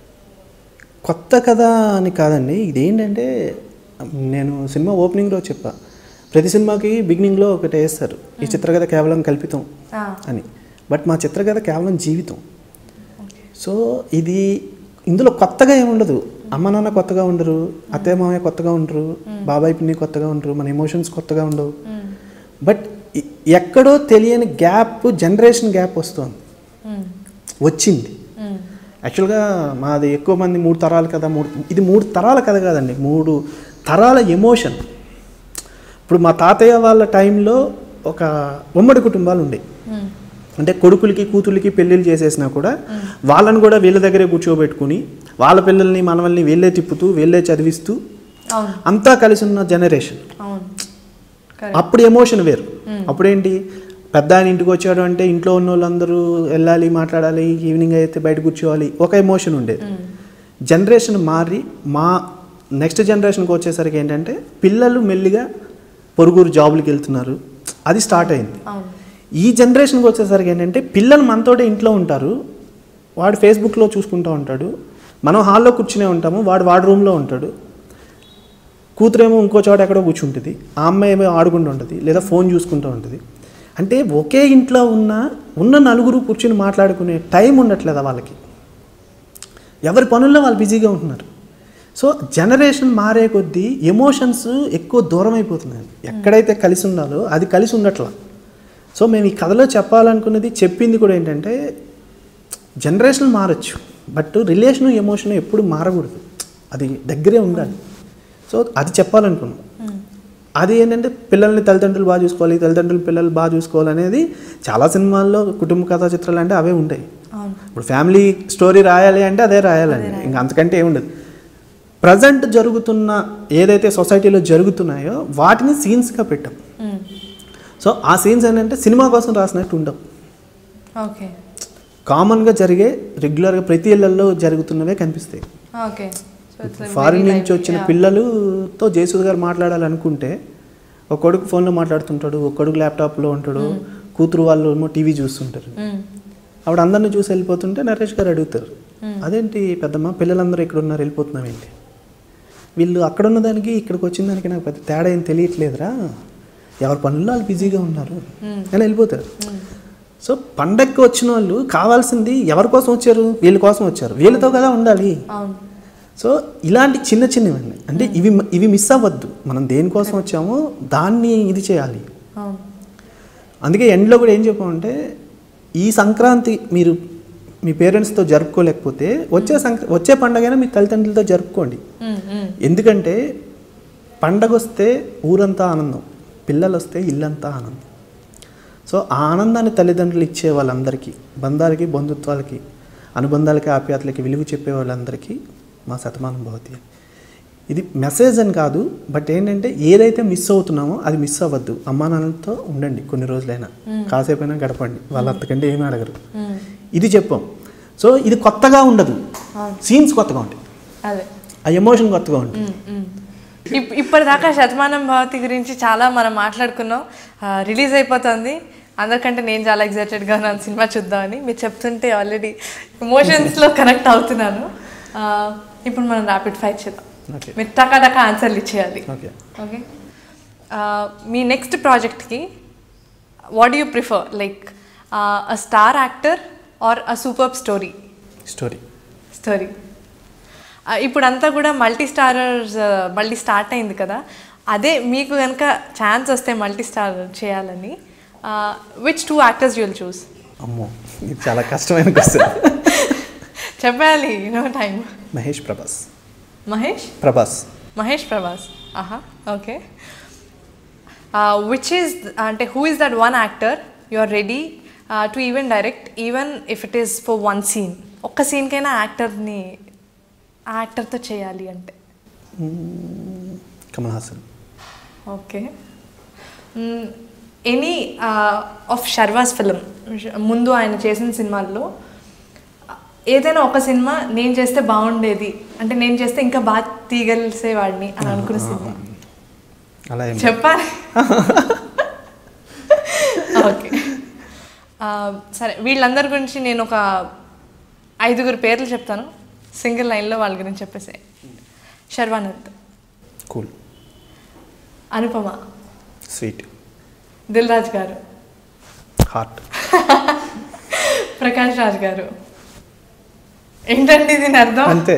కొత్త కథ అని కాదండి ఇదేంటంటే నేను సినిమా ఓపెనింగ్లో చెప్పా ప్రతి సినిమాకి బిగినింగ్లో ఒకటి వేస్తారు ఈ చిత్రకథ కేవలం కల్పితం ఆ, అని బట్ మా చిత్రకథ కేవలం జీవితం సో ఇది ఇందులో కొత్తగా ఏముండదు అమ్మ నాన్న కొత్తగా ఉండరు అత్తయ్య మామయ్య కొత్తగా ఉండరు బాబాయ్ పిన్ని కొత్తగా ఉండరు మన ఎమోషన్స్ కొత్తగా ఉండవు మ్మ్. బట్ ఎ- ఎక్కడో తెలియని గ్యాప్ జనరేషన్ గ్యాప్ వస్తుంది మ్మ్. వచ్చింది మ్మ్. యాక్చువల్గా మాది ఎక్కువ మంది మూడు తరాలు కదా మూడు ఇది మూడు తరాల కథ కాదండి మూడు తరాల ఎమోషన్ ఇప్పుడు మా తాతయ్య వాళ్ళ టైంలో ఒక ఉమ్మడి కుటుంబాలు ఉండే మ్మ్. అంటే కొడుకులకి కూతుర్లకి పెళ్ళిళ్ళు చేసేసినా కూడా వాళ్ళని కూడా వీళ్ళ దగ్గరే కూర్చోబెట్టుకుని వాళ్ళ పిల్లల్ని మనవల్ని వీళ్ళే తిప్పుతూ వీళ్ళే చదివిస్తూ అవును అంతా కలిసి ఉన్న జనరేషన్ అవును అప్పుడు ఎమోషన్ వేరు అప్పుడేంటి పెద్ద ఆయన ఇంటికి వచ్చాడు అంటే ఇంట్లో ఉన్న వాళ్ళందరూ వెళ్ళాలి మాట్లాడాలి ఈవినింగ్ అయితే బయట కూర్చోవాలి ఒక ఎమోషన్ ఉండేది జనరేషన్ మారి మా నెక్స్ట్ జనరేషన్కి వచ్చేసరికి ఏంటంటే పిల్లలు మెల్లిగా పొరుగురు జాబులకి వెళ్తున్నారు అది స్టార్ట్ అయింది అవును ఈ జనరేషన్కి వచ్చేసరికి ఏంటంటే పిల్లలు మనతోటే ఇంట్లో ఉంటారు వాడు ఫేస్బుక్లో చూసుకుంటూ ఉంటాడు మనం హాల్లో కూర్చునే ఉంటాము వాడు వాడి రూమ్లో ఉంటాడు కూతురేమో ఇంకో చోట ఎక్కడో కూర్చుంటుంది ఆ అమ్మాయి ఏమో ఆడుకుంటూ ఉంటుంది లేదా ఫోన్ చూసుకుంటూ ఉంటుంది అంటే ఒకే ఇంట్లో ఉన్న ఉన్న నలుగురు కూర్చుని మాట్లాడుకునే టైం ఉండట్లేదా వాళ్ళకి ఎవరి పనుల్లో వాళ్ళు బిజీగా ఉంటున్నారు సో జనరేషన్ మారే కొద్దీ ఎమోషన్స్ ఎక్కువ దూరం అయిపోతున్నాయి ఎక్కడైతే కలిసి ఉండాలో అది కలిసి ఉండట్లా సో మేము ఈ కథలో చెప్పాలనుకున్నది చెప్పింది కూడా ఏంటంటే జనరేషన్ మారచ్చు బట్ రిలేషన్ ఎమోషన్ ఎప్పుడు మారకూడదు అది దగ్గరే ఉండాలి సో అది చెప్పాలనుకున్నాం అది ఏంటంటే పిల్లల్ని తల్లిదండ్రులు బాగా చూసుకోవాలి తల్లిదండ్రులు పిల్లలు బాగా చూసుకోవాలి అనేది చాలా సినిమాల్లో కుటుంబ కథా చిత్రాలు అంటే అవే ఉంటాయి అవును ఇప్పుడు ఫ్యామిలీ స్టోరీ రాయాలి అంటే అదే రాయాలండి ఇంకా అంతకంటే ఏముండదు ప్రజెంట్ జరుగుతున్న ఏదైతే సొసైటీలో జరుగుతున్నాయో వాటిని సీన్స్గా పెట్టాం మ్మ్. సో ఆ సీన్స్ ఏంటంటే సినిమా కోసం రాసినట్టు ఉండవు ఓకే కామన్గా జరిగే రెగ్యులర్గా ప్రతి ఇళ్లలో జరుగుతున్నవే కనిపిస్తాయి okay so it's like foreign నుంచి వచ్చిన పిల్లలతో జయసూద్ గారు మాట్లాడాలనుకుంటే ఒక కొడుకు ఫోన్లో మాట్లాడుతుంటాడు ఒక కొడుకు ల్యాప్టాప్లో ఉంటాడు కూతురు వాళ్ళు ఏమో టీవీ చూస్తుంటారు ఆవిడ అందరిని చూసి వెళ్ళిపోతుంటే నరేష్ గారు అడుగుతారు అదేంటి పెద్దమ్మ పిల్లలందరూ ఇక్కడ ఉన్నారు వెళ్ళిపోతున్నాం ఏంటి వీళ్ళు అక్కడ ఉన్న దానికి ఇక్కడికి వచ్చిన దానికి నాకు పెద్ద తేడా ఏం తెలియట్లేదురా ఎవరి పనుల్లో వాళ్ళు బిజీగా ఉన్నారు అని వెళ్ళిపోతారు సో పండక్కి వచ్చిన వాళ్ళు కావాల్సింది ఎవరి కోసం వచ్చారు వీళ్ళ కోసం వచ్చారు వీళ్ళతో కదా ఉండాలి అవును సో ఇలాంటి చిన్న చిన్నవన్నీ అంటే ఇవి ఇవి మిస్ అవ్వద్దు మనం దేనికోసం వచ్చామో దాన్ని ఇది చేయాలి అవును అందుకే ఎండ్లో కూడా ఏం చెప్పామంటే ఈ సంక్రాంతి మీరు మీ పేరెంట్స్తో జరుపుకోలేకపోతే వచ్చే సంక్ర వచ్చే పండగైనా మీ తల్లిదండ్రులతో జరుపుకోండి మ్మ్, మ్మ్. ఎందుకంటే పండగ వస్తే ఊరంతా ఆనందం పిల్లలు వస్తే ఇల్లంతా ఆనందం సో ఆ ఆనందాన్ని తల్లిదండ్రులు ఇచ్చే వాళ్ళందరికీ బంధాలకి బంధుత్వాలకి అనుబంధాలకి ఆప్యాతలకి విలువ చెప్పే వాళ్ళందరికీ మా శతమానం భవతి ఇది మెసేజ్ అని కాదు బట్ ఏంటంటే ఏదైతే మిస్ అవుతున్నామో అది మిస్ అవ్వద్దు అమ్మా నాన్నలతో ఉండండి కొన్ని రోజులైనా కాసేపైనా గడపండి వాళ్ళు అంతకంటే ఏమీ అడగరు మ్మ్. ఇది చెప్పాం సో ఇది కొత్తగా ఉండదు సీన్స్ కొత్తగా ఉంటాయి అదే ఆ ఎమోషన్ కొత్తగా ఉంటుంది మ్మ్, మ్మ్. ఇప్- ఇప్పటిదాకా శతమానం భవతి గురించి చాలా మనం మాట్లాడుకున్నాం రిలీజ్ అయిపోతుంది అందరికంటే నేను చాలా ఎగ్జైటెడ్గా ఉన్నాను సినిమా చూద్దామని మీరు చెప్తుంటే ఆల్రెడీ ఎమోషన్స్లో కనెక్ట్ అవుతున్నాను ఆ, ఇప్పుడు మనం ర్యాపిడ్ ఫైర్ చేద్దాం ఓకే మీరు టకా టకా ఆన్సర్లు ఇచ్చేయాలి ఓకే ఓకే మీ నెక్స్ట్ ప్రాజెక్ట్కి what you prefer like a star actor or a super story story story ఇప్పుడంతా కూడా మల్టీ స్టారర్స్ మళ్ళీ స్టార్ట్ అయింది కదా అదే మీకు కనుక ఛాన్స్ వస్తే మల్టీ స్టార్ చేయాలని which two actors you'll choose అమ్మో ఇది చాలా కష్టమైన క్వశ్చన్ చెప్పాలి నో టైం మహేష్ ప్రభాస్ మహేష్ ప్రభాస్ మహేష్ ప్రభాస్ ఆహా ఓకే విచ్ ఈస్ అంటే who is that one actor you are ready to even direct even if it is for one scene ఒక్క సీన్కైనా యాక్టర్ని ఆ యాక్టర్తో చేయాలి అంటే Kamal Haasan okay any of Sharwa's film ముందు ఆయన చేసిన సినిమాల్లో ఏదైనా ఒక సినిమా నేను చేస్తే బాగుండేది అంటే నేను చేస్తే ఇంకా బాగా తీగలిసేవాడిని అని అనుకున్న సినిమా అలా ఏం చెప్పాలి ఓకే సరే వీళ్ళందరి గురించి నేను ఒక ఐదుగురు పేర్లు చెప్తాను సింగిల్ లైన్లో వాళ్ళ గురించి చెప్పేసే శర్వానంద్ కూల్ అనుపమ స్వీట్ దిల్ రాజ్ గారు హార్ట్ ప్రకాష్ రాజ్ గారు ఏంటండి దీని అర్థం అంతే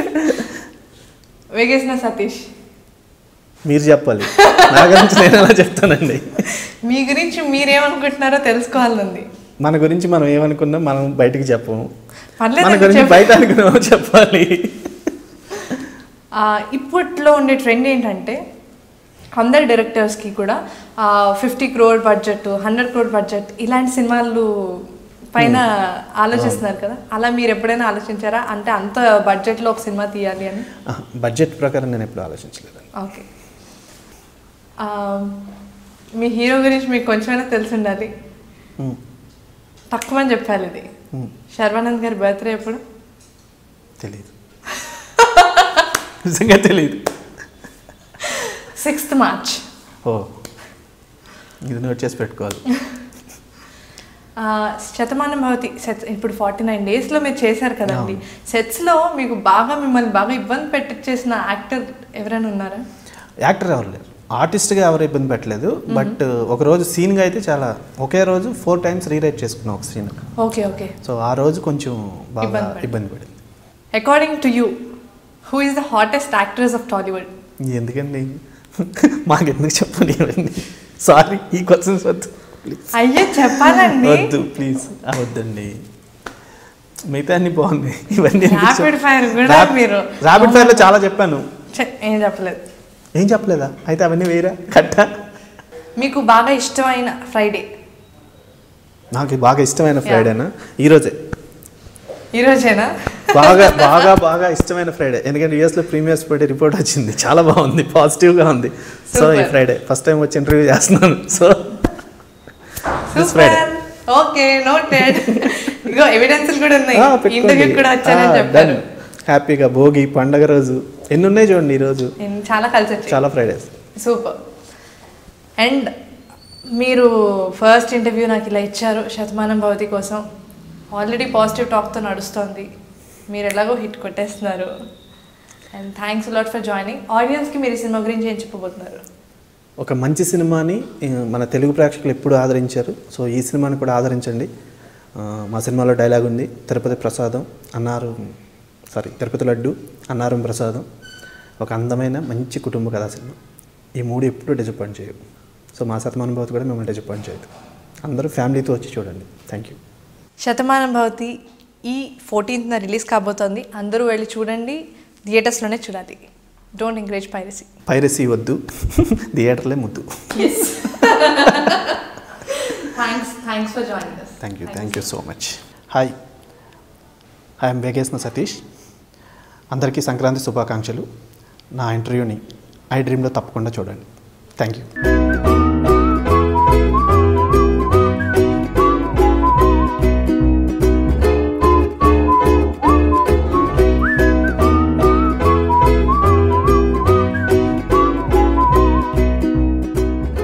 వేగేసిన సతీష్ మీరు చెప్పాలి నా గురించి నేను ఎలా చెప్తానండి మీ గురించి మీరేమనుకుంటున్నారో తెలుసుకోవాలండి మన గురించి మనం ఏమనుకున్నా మనం బయటికి చెప్పము పర్లేదు మన గురించి బయట అనుకున్నామో చెప్పాలి ఆ, ఇప్పట్లో ఉండే ట్రెండ్ ఏంటంటే అందరి డైరెక్టర్స్కి కూడా fifty crore budget hundred crore budget ఇలాంటి సినిమాలు పైన ఆలోచిస్తున్నారు కదా అలా మీరు ఎప్పుడైనా ఆలోచించారా అంటే అంత బడ్జెట్లో ఒక సినిమా తీయాలి అని ఆహా, బడ్జెట్ ప్రకారం నేను ఎప్పుడు ఆలోచించలేదు ఓకే ఆ, మీ హీరో గురించి మీకు కొంచెమైనా తెలిసి ఉండాలి ఉమ్, తక్కువ అని చెప్పాలి ఇది ఉమ్, శర్వానంద్ గారి బర్త్డే ఎప్పుడు తెలీదు నిజంగా తెలీదు సిక్స్త్ మార్చ్ ఓ ఇది నోట్ చేసి పెట్టుకోవాలి శతమానం భవతి సెట్స్ ఇప్పుడు ఫార్టీ నైన్ డేస్లో మీరు చేశారు కదండి సెట్స్లో మీకు బాగా మిమ్మల్ని బాగా ఇబ్బంది పెట్టించేసిన యాక్టర్ ఎవరైనా ఉన్నారా యాక్టర్ ఎవరు లేరు ఆర్టిస్ట్గా ఎవరు ఇబ్బంది పెట్టలేదు బట్ ఒక రోజు సీన్గా అయితే చాలా ఒకే రోజు ఫోర్ టైమ్స్ రీరైట్ చేసుకున్నాం ఒక సీన్ ఓకే ఓకే సో ఆ రోజు కొంచెం బాగా ఇబ్బంది పడింది. ఇబ్బంది పడింది according to you who is the hottest actors of Tollywood ఎందుకండి మాకెందుకు చెప్పండి ఇవన్నీ సారీ ఈ క్వశ్చన్స్ వద్దు ప్లీజ్ అయ్యో చెప్పాలండి వద్దు ప్లీజ్ వద్దండి మిగతా అన్ని బాగుంది ఇవన్నీ ఎందుకు Rapid చెప్ప- fire కూడా Rap- మీరు- Rapid fire లో చాలా చెప్పాను ఛే, ఏం చెప్పలేదు ఏం చెప్పలేదా అయితే అవన్నీ వేరా కట్టా మీకు బాగా ఇష్టమైన ఫ్రైడే నాకు బాగా ఇష్టమైన ఫ్రైడేనా ఈరోజే ఈరోజేనా బాగా బాగా బాగా ఇష్టమైన ఫ్రైడే ఎందుకంటే యూఎస్లో ప్రీమియర్స్ బట్టి రిపోర్ట్ వచ్చింది చాలా బాగుంది పాజిటివ్గా ఉంది సో ఈ Super. ఫ్రైడే ఫస్ట్ టైం వచ్చి ఇంటర్వ్యూ చేస్తున్నాను so this Friday super okay noted ఇగో ఎవిడెన్స్ కూడా ఉన్నాయి ఇంటర్వ్యూ కూడా వచ్చానని చెప్పారు హ్యాపీగా భోగి పండగ రోజు ఎన్ని ఉన్నాయి చూడండి ఈ రోజు నేను చాలా కలిసి వచ్చాయి చాలా ఫ్రైడేస్ సూపర్ అండ్ మీరు ఫస్ట్ ఇంటర్వ్యూ నాకు ఇలా ఇచ్చారు శతమానం భవతి కోసం ఆల్రెడీ పాజిటివ్ టాక్తో నడుస్తోంది మీరు ఎలాగో హిట్ కొట్టేస్తున్నారు and thanks lot for joining ఆడియన్స్కి మీరు ఈ సినిమా గురించి ఏం చెప్పబోతున్నారు ఒక మంచి సినిమాని ఆ, మన తెలుగు ప్రేక్షకులు ఎప్పుడు ఆదరించారు సో ఈ సినిమాని కూడా ఆదరించండి ఆ, మా సినిమాలో డైలాగ్ ఉంది తిరుపతి ప్రసాదం అన్నారు సారీ తిరుపతి లడ్డు అన్నారం ప్రసాదం ఒక అందమైన మంచి కుటుంబ కథా సినిమా ఈ మూడు ఎప్పుడు డిసప్పాయింట్ చేయవు సో మా సతమానుభవతి కూడా మిమ్మల్ని డిసప్పాయింట్ చేయదు అందరూ ఫ్యామిలీతో వచ్చి చూడండి థ్యాంక్ యూ శతమానం భవతి ఈ ఫోర్టీన్త్న రిలీజ్ కాబోతోంది అందరూ వెళ్ళి చూడండి థియేటర్స్లోనే చూడాలి డోంట్ ఎంకరేజ్ పైరసీ పైరసీ వద్దు థియేటర్లే ముద్దు thanks thanks for joining us thank you thank you so much hi I'm Vegesna Satish అందరికీ సంక్రాంతి శుభాకాంక్షలు నా ఇంటర్వ్యూని ఐ డ్రీమ్లో తప్పకుండా చూడండి థ్యాంక్ యూ